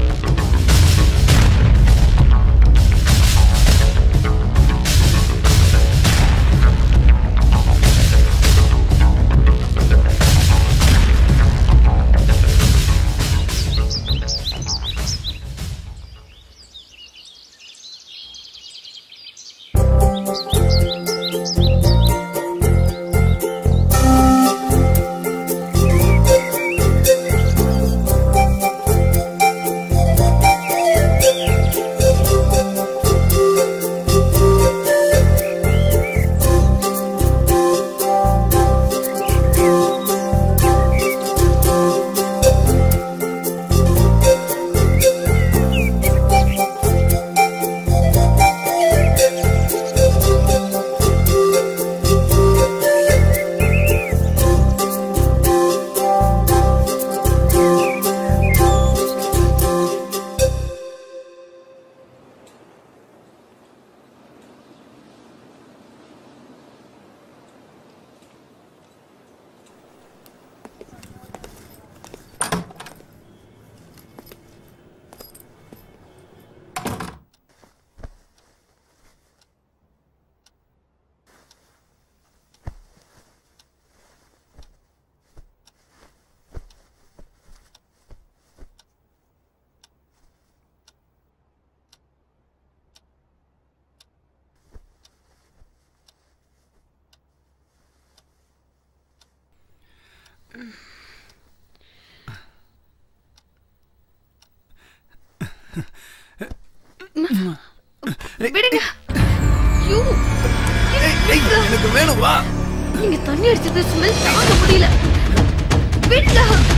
விடுங்க ஐயோ, எனக்கு வேணும் வா நீங்க தண்ணி அடிச்சது ஸ்மெல் தாங்க முடியல விடுங்க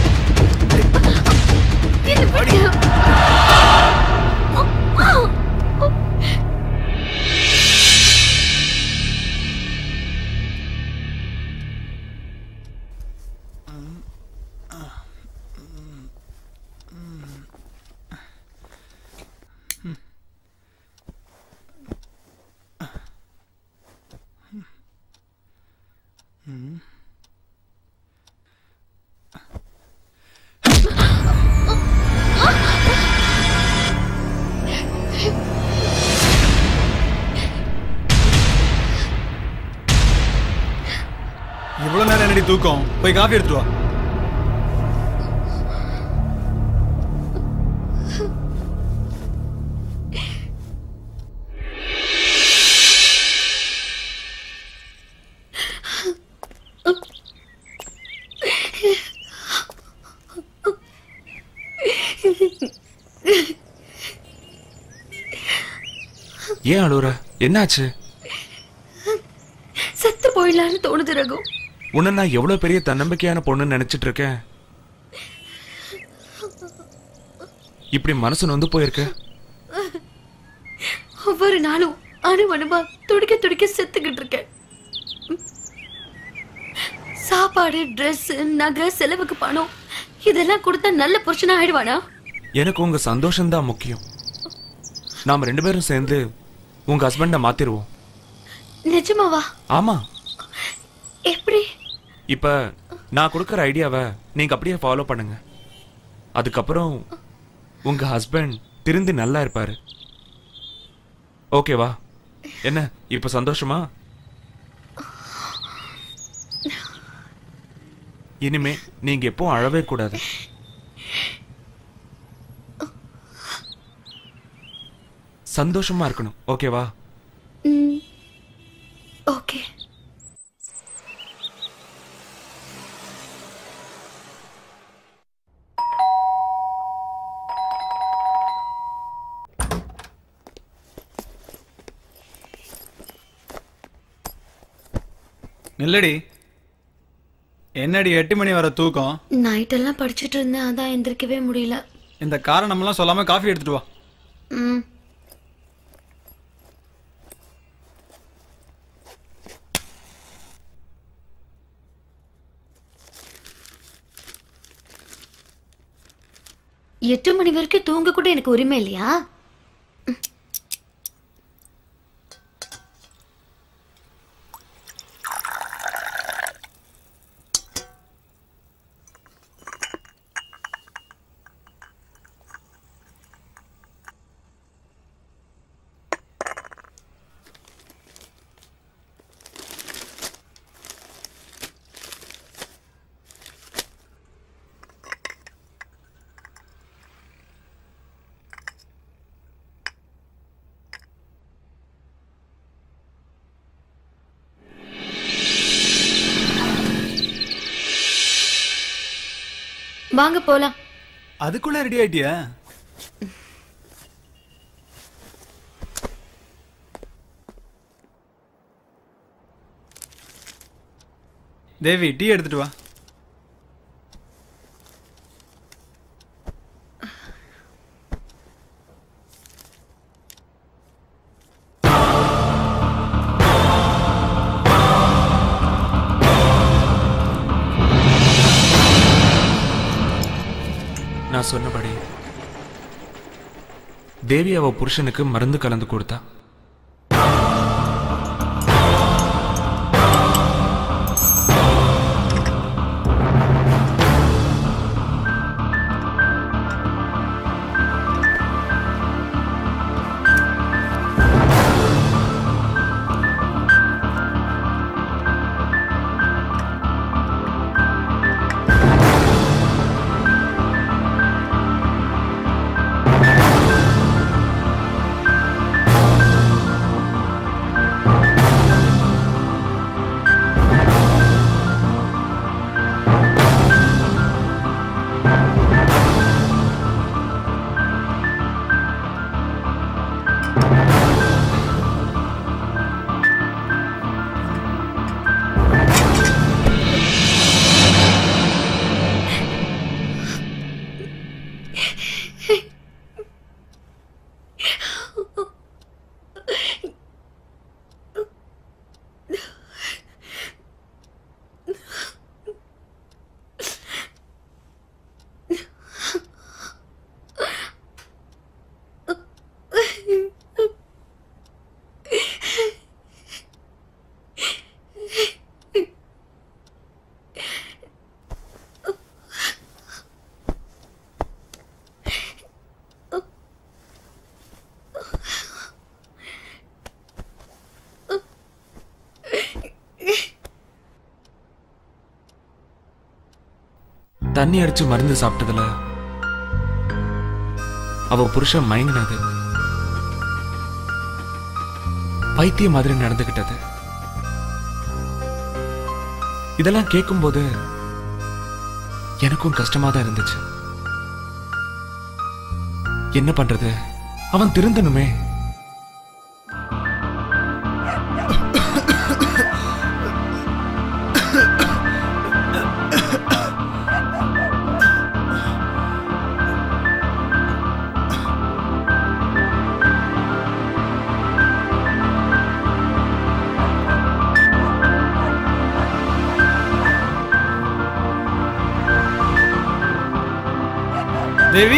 என்ன விடுங்க இவ்வளவு நேரம் என்னடி தூக்கம் போய் காஃபி எடுத்துட்டு வா ஏன் அழுவுற என்னாச்சு செத்து போயிடலான்னு தோணுது ரகு உன்னை நான் எவ்வளவு பெரிய தன்னம்பிக்கையான பொண்ணுன்னு நினைச்சிட்டு இருக்கேன் இப்படி மனசு நொந்து போயிருக்க ஒவ்வொரு நாளும் அணு அணுவா துடிக்க துடிக்க செத்துக்கிட்டு இருக்கேன் சாப்பாடு Dress நகை செலவுக்கு பணம் இதெல்லாம் கொடுத்தா நல்ல புருஷனா ஆயிடுவானா எனக்கு உங்க சந்தோஷம் தான் முக்கியம் நாம ரெண்டு பேரும் சேர்ந்து உங்க ஹஸ்பண்ட மாத்திருவோம் நிஜமாவா ஆமா எப்படி இப்ப நான் கொடுக்குற ஐடியாவை நீங்க அப்படியே ஃபாலோ பண்ணுங்க அதுக்கப்புறம் உங்க ஹஸ்பண்ட் திருந்தி நல்லா இருப்பாரு ஓகேவா என்ன இப்ப சந்தோஷமா இனிமே நீங்க எப்போ அழவே கூடாது சந்தோஷமா இருக்கணும் ஓகேவா ம் ஓகே நில்லடி என்னடி எட்டு மணி வர தூக்கம் நைட் எல்லாம் படிச்சுட்டு இருந்தேன் அதான் எந்திரிக்கவே முடியல இந்த காரணமெல்லாம் சொல்லாம காஃபி எடுத்துட்டு வா ம் எட்டு மணி வரைக்கும் தூங்க கூட எனக்கு உரிமை இல்லையா வாங்க போலாம் அதுக்குள்ள ரெடி ஆயிட்டியா தேவி டீ எடுத்துட்டு வா நான் சொன்னபடி தேவி அவ புருஷனுக்கு மருந்து கலந்து கொடுத்தா தண்ணி அடிச்சு மருந்து சாப்பிட்டதுல அவ புருஷன் மயங்கினது பைத்தியம் மாதிரி நடந்துகிட்டது இதெல்லாம் கேட்கும்போது எனக்கும் கஷ்டமா தான் இருந்துச்சு என்ன பண்றது அவன் திருந்தனுமே தேவி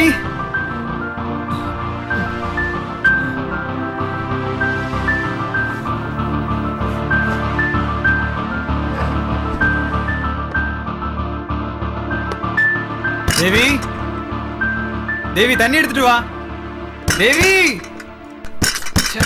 தேவி தேவி தண்ணி எடுத்துட்டு வா தேவி ச்சே.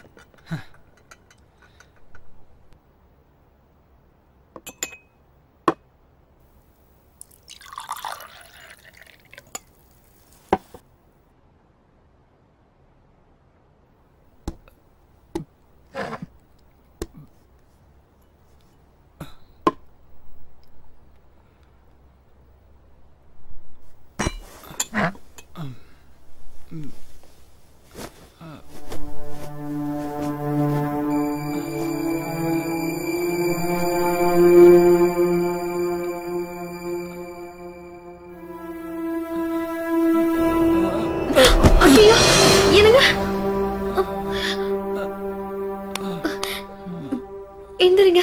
ஐயோ என்னங்க எந்திரிங்க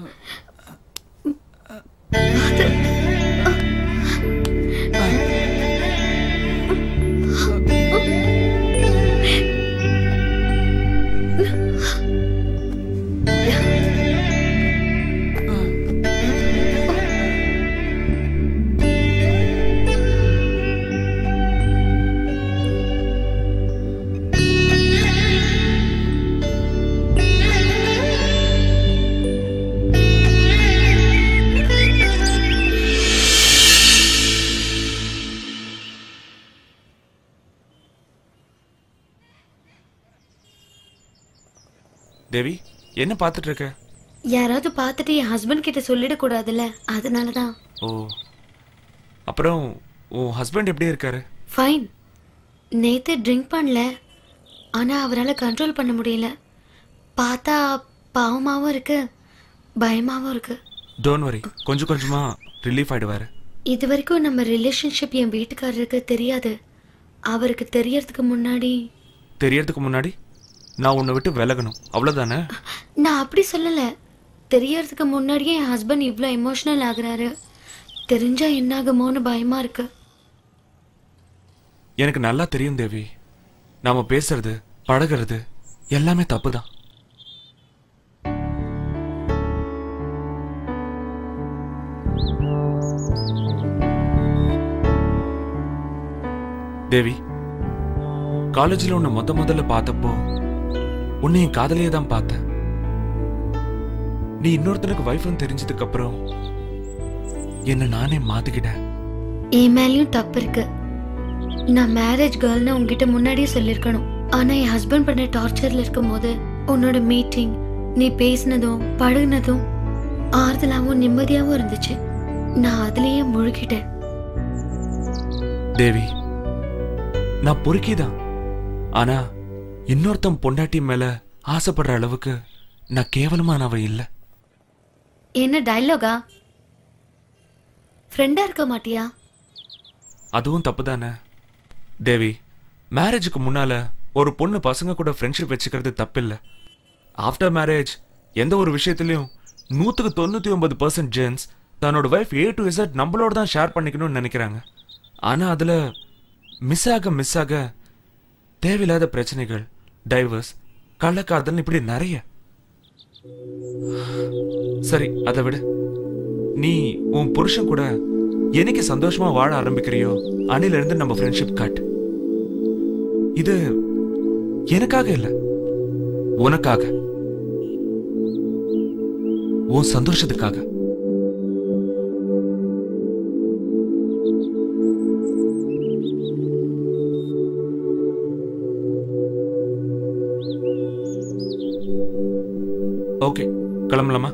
தேவி என்ன பார்த்துட்டு இருக்க யாராவது பார்த்துட்டு என் ஹஸ்பண்ட் கிட்ட சொல்லிடக்கூடாதுல்ல அதனால தான் ஓ அப்புறம் உன் ஹஸ்பண்ட் எப்படி இருக்காரு ஃபைன் நேத்து ட்ரிங்க் பண்ணல ஆனா அவரால் கண்ட்ரோல் பண்ண முடியல பார்த்தா பாவமாவும் இருக்கு பயமாவும் இருக்கு டோன்ட் வரி கொஞ்சம் கொஞ்சமா ரிலீஃப் ஆயிடுவாரு இது வரைக்கும் நம்ம ரிலேஷன்ஷிப் என் வீட்டுக்காரருக்கு தெரியாது அவருக்கு தெரியறதுக்கு முன்னாடி தெரியறதுக்கு முன்னாடி நான் உன்னை விட்டு விலகணும் அவ்வளவுதானே நான் அப்படி சொல்லல தெரியறதுக்கு முன்னாடியே என் ஹஸ்பண்ட் இவ்வளோ எமோஷனல் ஆகுறாரு தெரிஞ்சா என்னாகுமோன்னு பயமா இருக்கு எனக்கு நல்லா தெரியும் தேவி நாம பேசுறது பழகுறது எல்லாமே தப்பு தான் தேவி காலேஜில் உன்னை முத முதல்ல பார்த்தப்போ உன்னை என் காதலியே தான் பார்த்தேன் நீ இன்னொருத்தனுக்கு வைஃப்னு தெரிஞ்சதுக்கு அப்புறம் என்ன நானே மாத்திக்கிட்டேன் என் மேலேயும் தப்பு இருக்கு நான் மேரேஜ் கேர்ள்னு உங்ககிட்ட முன்னாடியே சொல்லியிருக்கணும் ஆனா என் ஹஸ்பண்ட் பண்ண டார்ச்சர்ல இருக்கும்போது உன்னோட மீட்டிங் நீ பேசினதும் பழகுனதும் ஆறுதலாவும் நிம்மதியாவும் இருந்துச்சு நான் அதுலயே முழுகிட்டேன் தேவி நான் பொறுக்கிதான் ஆனா இன்னொருத்தன் பொண்டாட்டி மேல ஆசைப்படுற அளவுக்கு நான் கேவலமானவ இல்ல என்ன டயலாகா ஃப்ரெண்டா இருக்க மாட்டியா அதுவும் தப்பு தானே தேவி மேரேஜுக்கு முன்னால ஒரு பொண்ணு பசங்க கூட ஃப்ரெண்ட்ஷிப் வச்சுக்கிறது தப்பில்ல ஆஃப்டர் மேரேஜ் எந்த ஒரு விஷயத்துலயும் நூத்துக்கு தொண்ணூத்தி ஒன்பது பர்சன்ட் ஜென்ஸ் தன்னோட வைஃப் ஏ டு இசட் நம்மளோட தான் ஷேர் பண்ணிக்கணும்னு நினைக்கிறாங்க ஆனா அதுல மிஸ் ஆக மிஸ் ஆக தேவையில்லாத பிரச்சனைகள் டைவர்ஸ் கள்ளக்காதல் இப்படி நிறைய சரி அதை விடு நீ உன் புருஷன் கூட என்னைக்கு சந்தோஷமா வாழ ஆரம்பிக்கிறியோ அன்னில இருந்து நம்ம ஃப்ரெண்ட்ஷிப் கட் இது எனக்காக இல்ல உனக்காக உன் சந்தோஷத்துக்காக ஓகே கிளம்பலாமா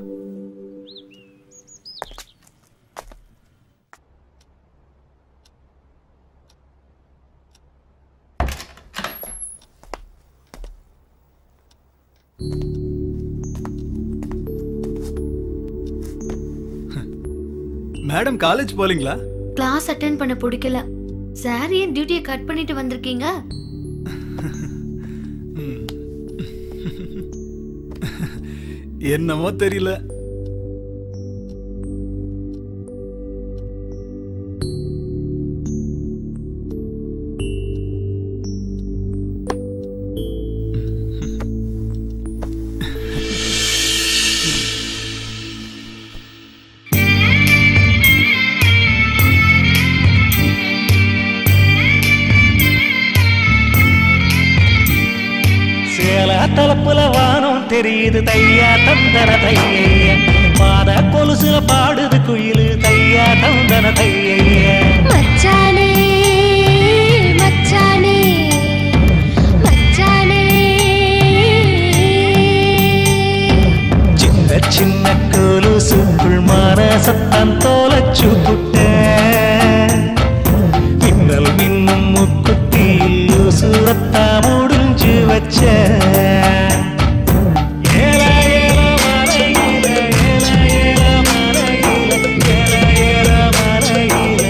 மேடம் காலேஜ் போலீங்களா கிளாஸ் அட்டென்ட் பண்ண பிடிக்கல சார் ஏன் டியூட்டியை கட் பண்ணிட்டு வந்திருக்கீங்க என்னமோ தெரியல சேல தலப்புல வானம் தெரியுது தையா தந்தன தைய பாத கொலுசுல பாடுது குயிலு தையா தந்தன தைய மச்சானே மச்சானே மச்சானே சின்ன சின்ன கொலுசுக்குள் மனசத்தான் தோலச்சு புட்ட மின்னல் மின்னும் முக்குத்தியில் உசுரத்தா முடிஞ்சு வச்ச ஏல ஏல மலையில, ஏல ஏல மலையில, ஏல ஏல மலையில,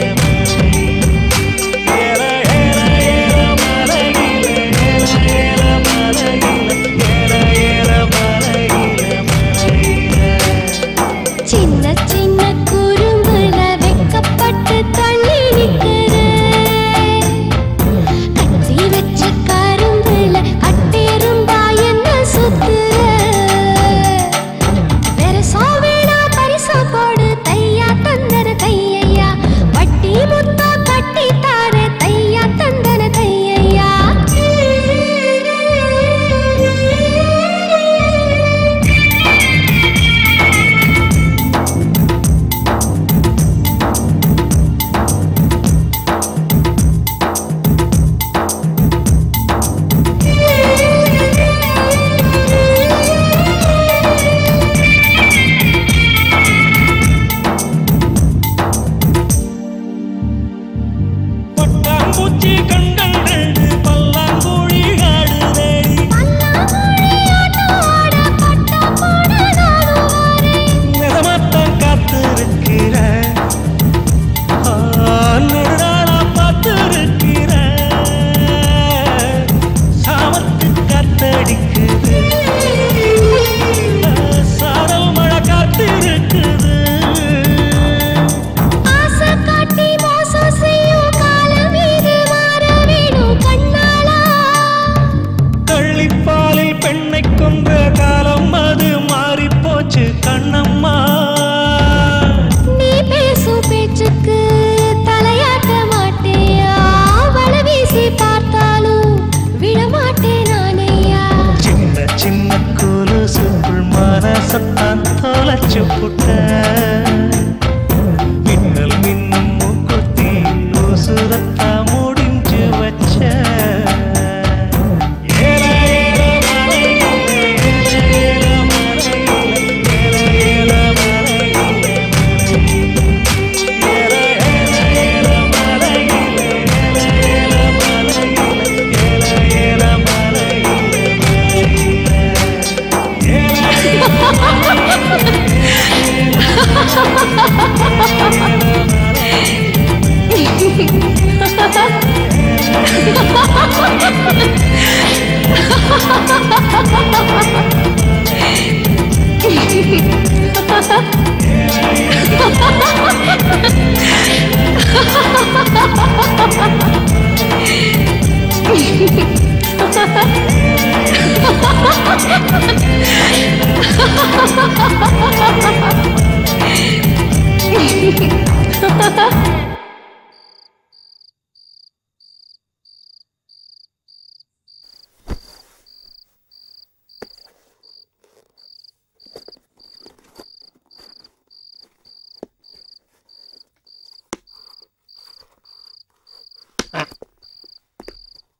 ஏல ஏல ஏல மலையில, ஏல ஏல மலையில, ஏல ஏல மலையில, சின்ன சின்ன குறும்புல வெக்கப்பட்டு தள்ளி நிக்கிறேன் கச்சி வச்ச கரும்புல அட்டெரும்பா என்ன சுத்துற பெருசா வேணா பரிசா போடு தையா தந்தன தையையா வட்டி முத்தா கட்டி தார தையா தந்தன தையையா பட்டாம்பூச்சி கண்கள் ரெண்டு பல்லாங்குழி ஆடுதேடி நிஜமாத்தான் காத்திருக்கிற நெடுநாளா பார்த்திருக்கிற சாமத்து காத்தடிக்குது சாரல் மழை காத்திருக்குது ஆசை காட்டி மோசம் செய்யும் காலம் இது மாற வேணும் கண்ணாளா கள்ளிப்பாலில் பெண்ணை கொன்ற காலம் அது மாறி போச்சு கண்ணம்மா நீ பேசும் பேச்சுக்கு தலையாட்ட மாட்டேயா வள வீசி பார்த்தாலும் விடமாட்டேன் நானையா சின்ன சின்ன கொலுசுக்குள் மனசத்தான் தொலைச்சு புட்ட மின்னல் மின்னும் மூக்குத்தி உசுரத்தா முடிஞ்சு வச்ச ஏல ஏல மலையில, ஏல ஏல மலையில, ஏல ஏல மலையில, ஏல ஏல ஏல மலையில, ஏல ஏல மலையில, ஏல ஏல மலையில,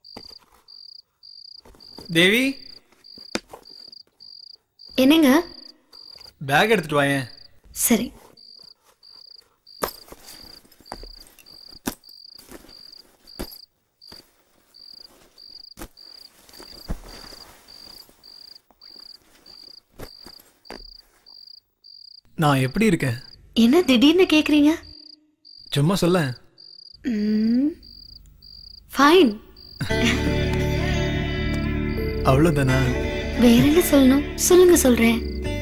தேவி என்னங்க பேக் எடுத்துட்டு வாயேன் சரி நான் எப்படி இருக்கேன் என்ன திடீர்னு கேக்குறீங்க சும்மா சொல்ல ஃபைன் அவ்வளோதானா வேற என்ன சொல்லணும் சொல்லுங்க சொல்றேன்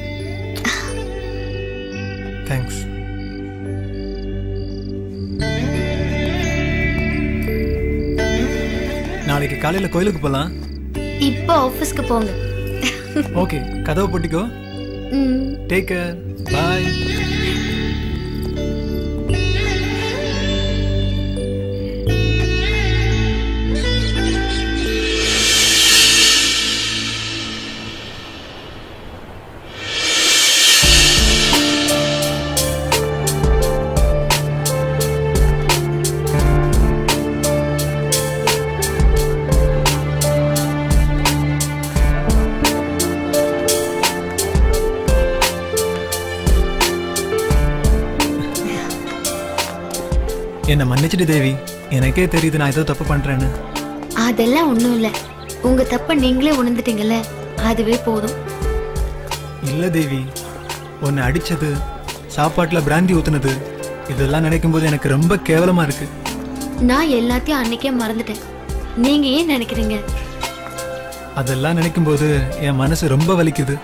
தேங்க்ஸ் நாளைக்கு காலையில கோயிலுக்கு போலாம் இப்போ ஆபீஸ்க்கு போங்க ஓகே கதவை போட்டிக்கோ ம் டேக் கேர் பாய் என்னை மன்னிச்சிடு தேவி எனக்கே தெரியுது நான் ஏதோ தப்பு பண்றேன்னு அதெல்லாம் ஒண்ணும் இல்ல உங்க தப்ப நீங்களே உணர்ந்துட்டீங்கல்ல அதுவே போதும் இல்ல தேவி உன்னை அடிச்சது சாப்பாட்டுல பிராந்தி ஊத்துனது இதெல்லாம் நினைக்கும் போது எனக்கு ரொம்ப கேவலமா இருக்கு நான் எல்லாத்தையும் அன்னைக்கே மறந்துட்டேன் நீங்க ஏன் நினைக்கிறீங்க அதெல்லாம் நினைக்கும் போது என் மனசு ரொம்ப வலிக்குது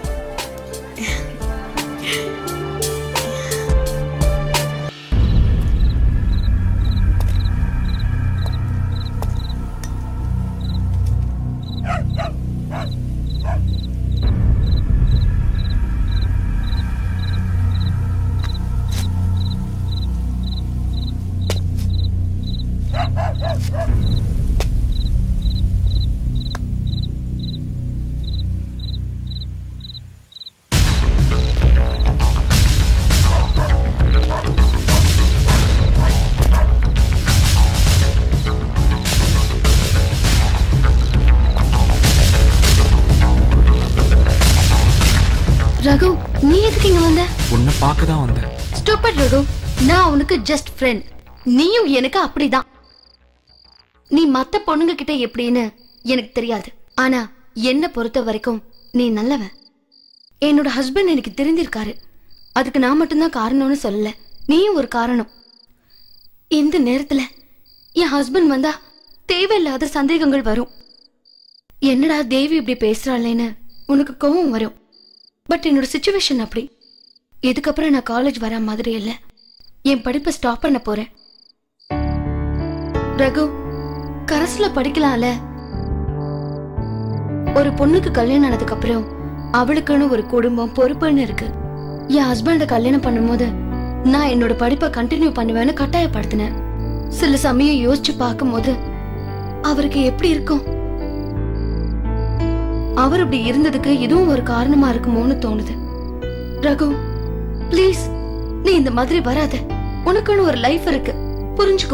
ரகு நீ எதுக்கு இங்க வந்த உன்னை பார்க்க தான் வந்தேன் ஸ்டூபிட் ரகு நான் உனக்கு ஜஸ்ட் ஃப்ரெண்ட் நீயும் எனக்கு அப்படிதான் நீ மத்த பொண்ணுங்க கிட்ட எப்படின்னு எனக்கு தெரியாது ஆனா என்ன பொறுத்த வரைக்கும் நீ நல்லவன் என்னோட ஹஸ்பண்ட் எனக்கு தெரிஞ்சிருக்காரு அதுக்கு நான் மட்டும்தான் காரணம்னு சொல்லல நீயும் ஒரு காரணம் இந்த நேரத்துல என் ஹஸ்பண்ட் வந்தா தேவையில்லாத சந்தேகங்கள் வரும் என்னடா தேவி இப்படி பேசுறாளேன்னு உனக்கு கோவம் வரும் பட் என்னோட சுச்சுவேஷன் அப்படி இதுக்கப்புறம் நான் காலேஜ் வர மாதிரி இல்ல என் படிப்பை ஸ்டாப் பண்ண போறேன் ரகு கரஸ்ல படிக்கலாம்ல ஒரு பொண்ணுக்கு கல்யாணம் ஆனதுக்கு அப்புறம் அவளுக்குன்னு ஒரு குடும்பம் பொறுப்புன்னு இருக்கு என் ஹஸ்பண்ட கல்யாணம் பண்ணும்போது நான் என்னோட படிப்பை கண்டினியூ பண்ணுவேன்னு கட்டாயப்படுத்தினேன் சில சமயம் யோசிச்சு பார்க்கும்போது அவருக்கு எப்படி இருக்கும் அவர் இப்படி இருந்ததுக்கு இதுவும் ஒரு காரணமா இருக்குமோன்னு தோணுது ரகு ப்ளீஸ் நீ இந்த மாதிரி வராத உனக்குன்னு ஒரு லைஃப் இருக்கு புரிஞ்சுக்கோ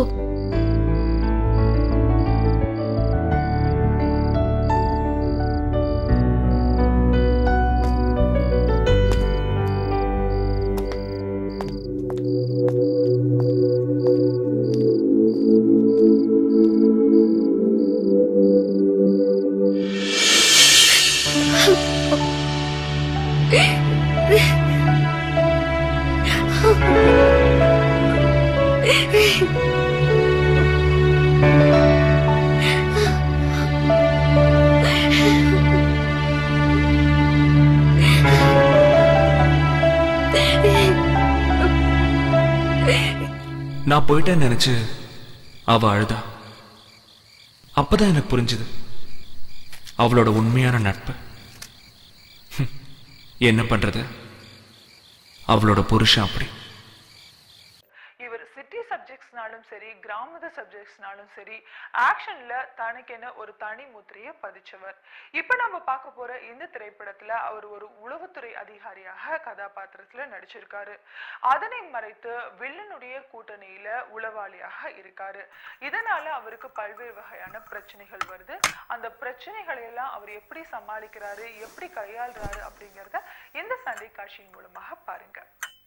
நான் போயிட்டேன்னு நினைச்சு அவ அழுதா அப்பதான் எனக்கு புரிஞ்சுது அவளோட உண்மையான நட்பு ஹம், என்ன பண்றது அவளோட புருஷன் அப்படி இவர் சிட்டி சப்ஜெக்ட்ஸ் சப்ஜெக்ட்ஸ்னாலும் சரி கிராமத சப்ஜெக்ட்ஸ்னாலும் சரி ஆக்ஷன்ல தனக்கென ஒரு தனி முத்திரையை பதிச்சவர் இப்ப நம்ம பார்க்க போற இந்த திரைப்படத்துல அவர் ஒரு உளவுத்துறை அதிகாரியாக கதாபாத்திரத்துல நடிச்சிருக்காரு அதனை மறைத்து வில்லனுடைய கூட்டணியில உளவாளியாக இருக்காரு இதனால அவருக்கு பல்வேறு வகையான பிரச்சனைகள் வருது அந்த பிரச்சனைகளை எல்லாம் அவர் எப்படி சமாளிக்கிறாரு எப்படி கையாளுறாரு அப்படிங்கறத இந்த சண்டை காட்சியின் மூலமாக பாருங்க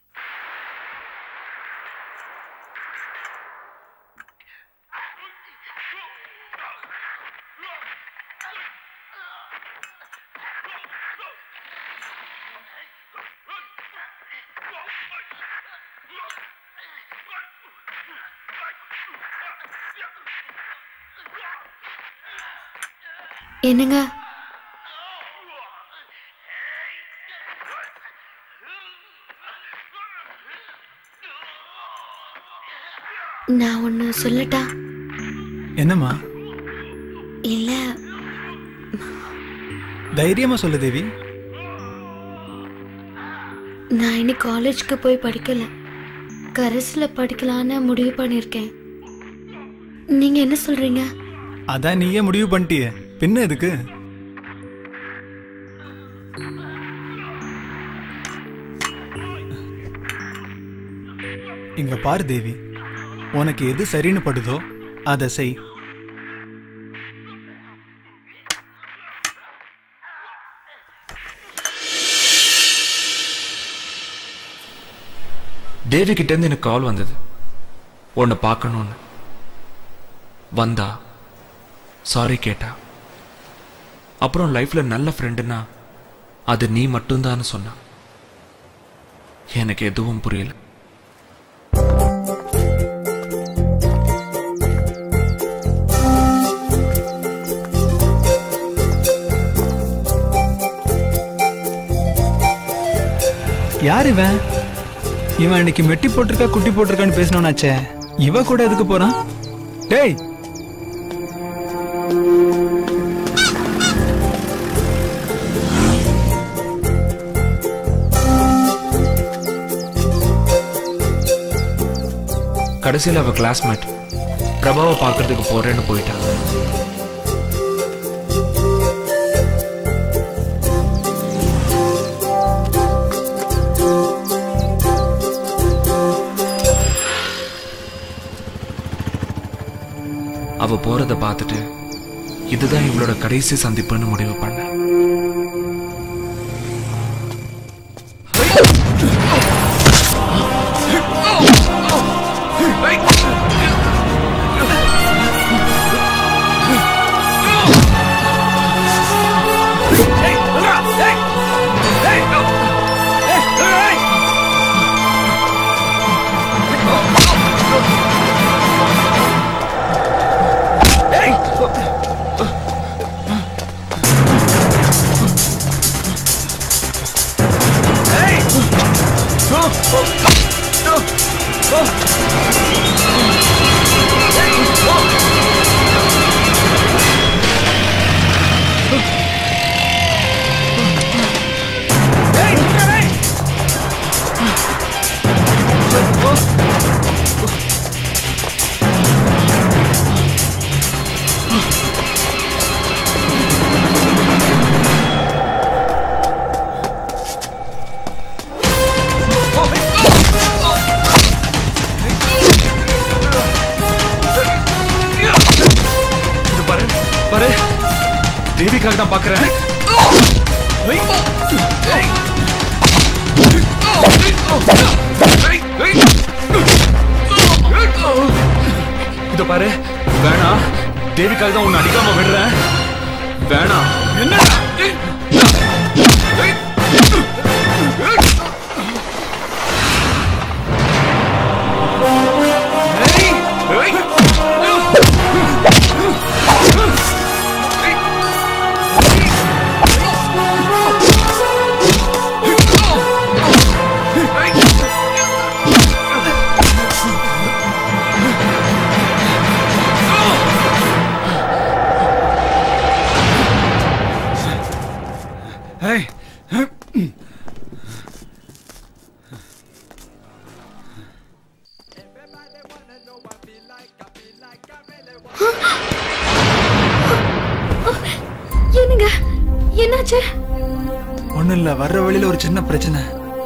என்னங்க நான் ஒன்று சொல்லட்டா என்னம்மா இல்ல தைரியமா சொல்லு தேவி நான் இனி காலேஜ்க்கு போய் படிக்கல கரஸ்ல படிக்கலான்னு முடிவு பண்ணியிருக்கேன் நீங்க என்ன சொல்றீங்க அதான் நீயே முடிவு பண்ணிட்டியே பின்ன எதுக்கு இங்க பாரு தேவி உனக்கு எது சரின்னு படுதோ அதை செய் தேவி கிட்ட இருந்து எனக்கு கால் வந்தது உன்னை பார்க்கணும்னு வந்தா சாரி கேட்டா அப்புறம் லைஃப்ல நல்ல ஃப்ரெண்டுனா அது நீ மட்டும்தான்னு சொன்னா எனக்கு எதுவும் புரியல யார் இவன் இவன் இன்னைக்கு மெட்டி போட்டிருக்கா குட்டி போட்டிருக்கான்னு பேசணும்னாச்சே இவ கூட எதுக்கு போறான் டேய் கடைசியில் அவ கிளாஸ்மேட் பிரபாவை பார்க்கறதுக்கு போறேன்னு போயிட்டா அவ போறத பார்த்துட்டு இதுதான் இவளோட கடைசி சந்திப்புன்னு முடிவு பண்ண இது பாரு பாரு தேவிக்காக தான் பாக்குறேன் இத பாரு வேணாம் தேவிக்காக தான் உன்னை அடிக்காம விடுறேன் வேணாம் என்ன Hey. ஒன்றும் இல்லை வர்ற வழியில ஒரு சின்ன பிரச்சனை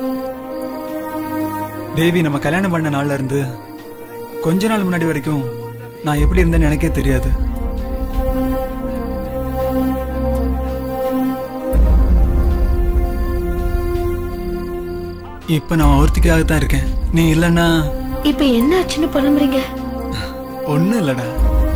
தேவி நம்ம கல்யாணம் பண்ண நாள்ல இருந்து கொஞ்ச நாள் முன்னாடி வரைக்கும் நான் எப்படி இருந்தேன்னு எனக்கே தெரியாது இப்ப நான் ஒருத்திக்காக தான் இருக்கேன் நீ இல்லைன்னா இப்ப என்ன ஆச்சுன்னு புலம்புறீங்க ஒன்றும் இல்லடா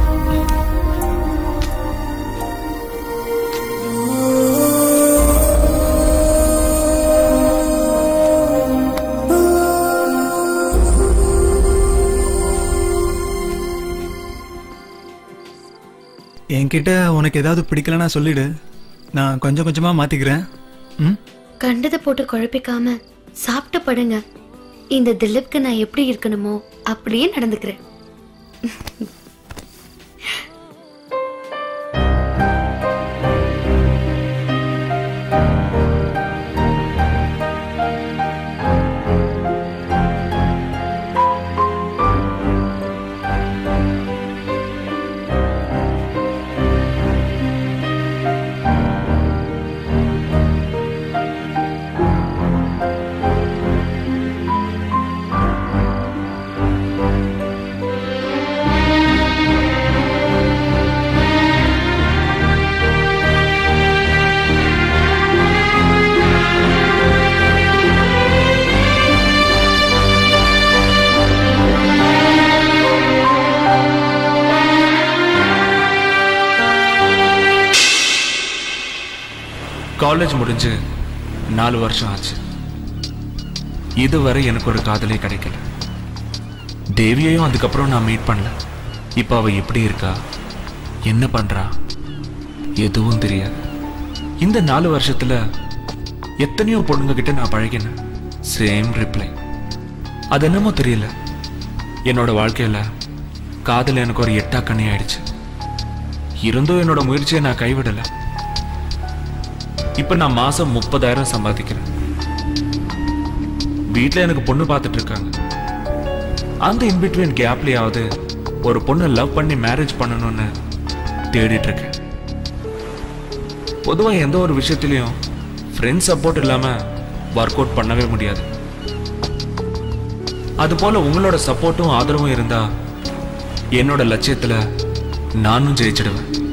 என்கிட்ட உனக்கு ஏதாவது பிடிக்கலன்னா சொல்லிடு நான் கொஞ்சம் கொஞ்சமா மாத்திக்கிறேன் ம் கண்டதை போட்டு குழப்பிக்காம சாப்பிட்டு படுங்க இந்த திலீப்க்கு நான் எப்படி இருக்கணுமோ அப்படியே நடந்துக்கிறேன் காலேஜ் முடிஞ்சு நாலு வருஷம் ஆச்சு இதுவரை எனக்கு ஒரு காதலே கிடைக்கல தேவியையும் அதுக்கப்புறம் நான் மீட் பண்ணல இப்போ அவ எப்படி இருக்கா என்ன பண்றா எதுவும் தெரியாது இந்த நாலு வருஷத்துல எத்தனையோ பொண்ணுங்க கிட்ட நான் பழகினேன் சேம் ரிப்ளை அது என்னமோ தெரியல என்னோட வாழ்க்கையில காதல் எனக்கு ஒரு எட்டா கண்ணி ஆயிடுச்சு இருந்தும் என்னோட முயற்சியை நான் கைவிடல இப்ப நான் மாசம் முப்பதாயிரம் சம்பாதிக்கிறேன் வீட்ல எனக்கு பொண்ணு பார்த்துட்டு இருக்காங்க அந்த இன்பிட்வீன் கேப்லயாவது ஒரு பொண்ணை லவ் பண்ணி மேரேஜ் பண்ணணும்னு தேடிட்டு இருக்கேன் பொதுவா எந்த ஒரு விஷயத்திலையும் ஃப்ரெண்ட்ஸ் சப்போர்ட் இல்லாம ஒர்க் அவுட் பண்ணவே முடியாது அது போல உங்களோட சப்போர்ட்டும் ஆதரவும் இருந்தா என்னோட லட்சியத்துல நானும் ஜெயிச்சிடுவேன்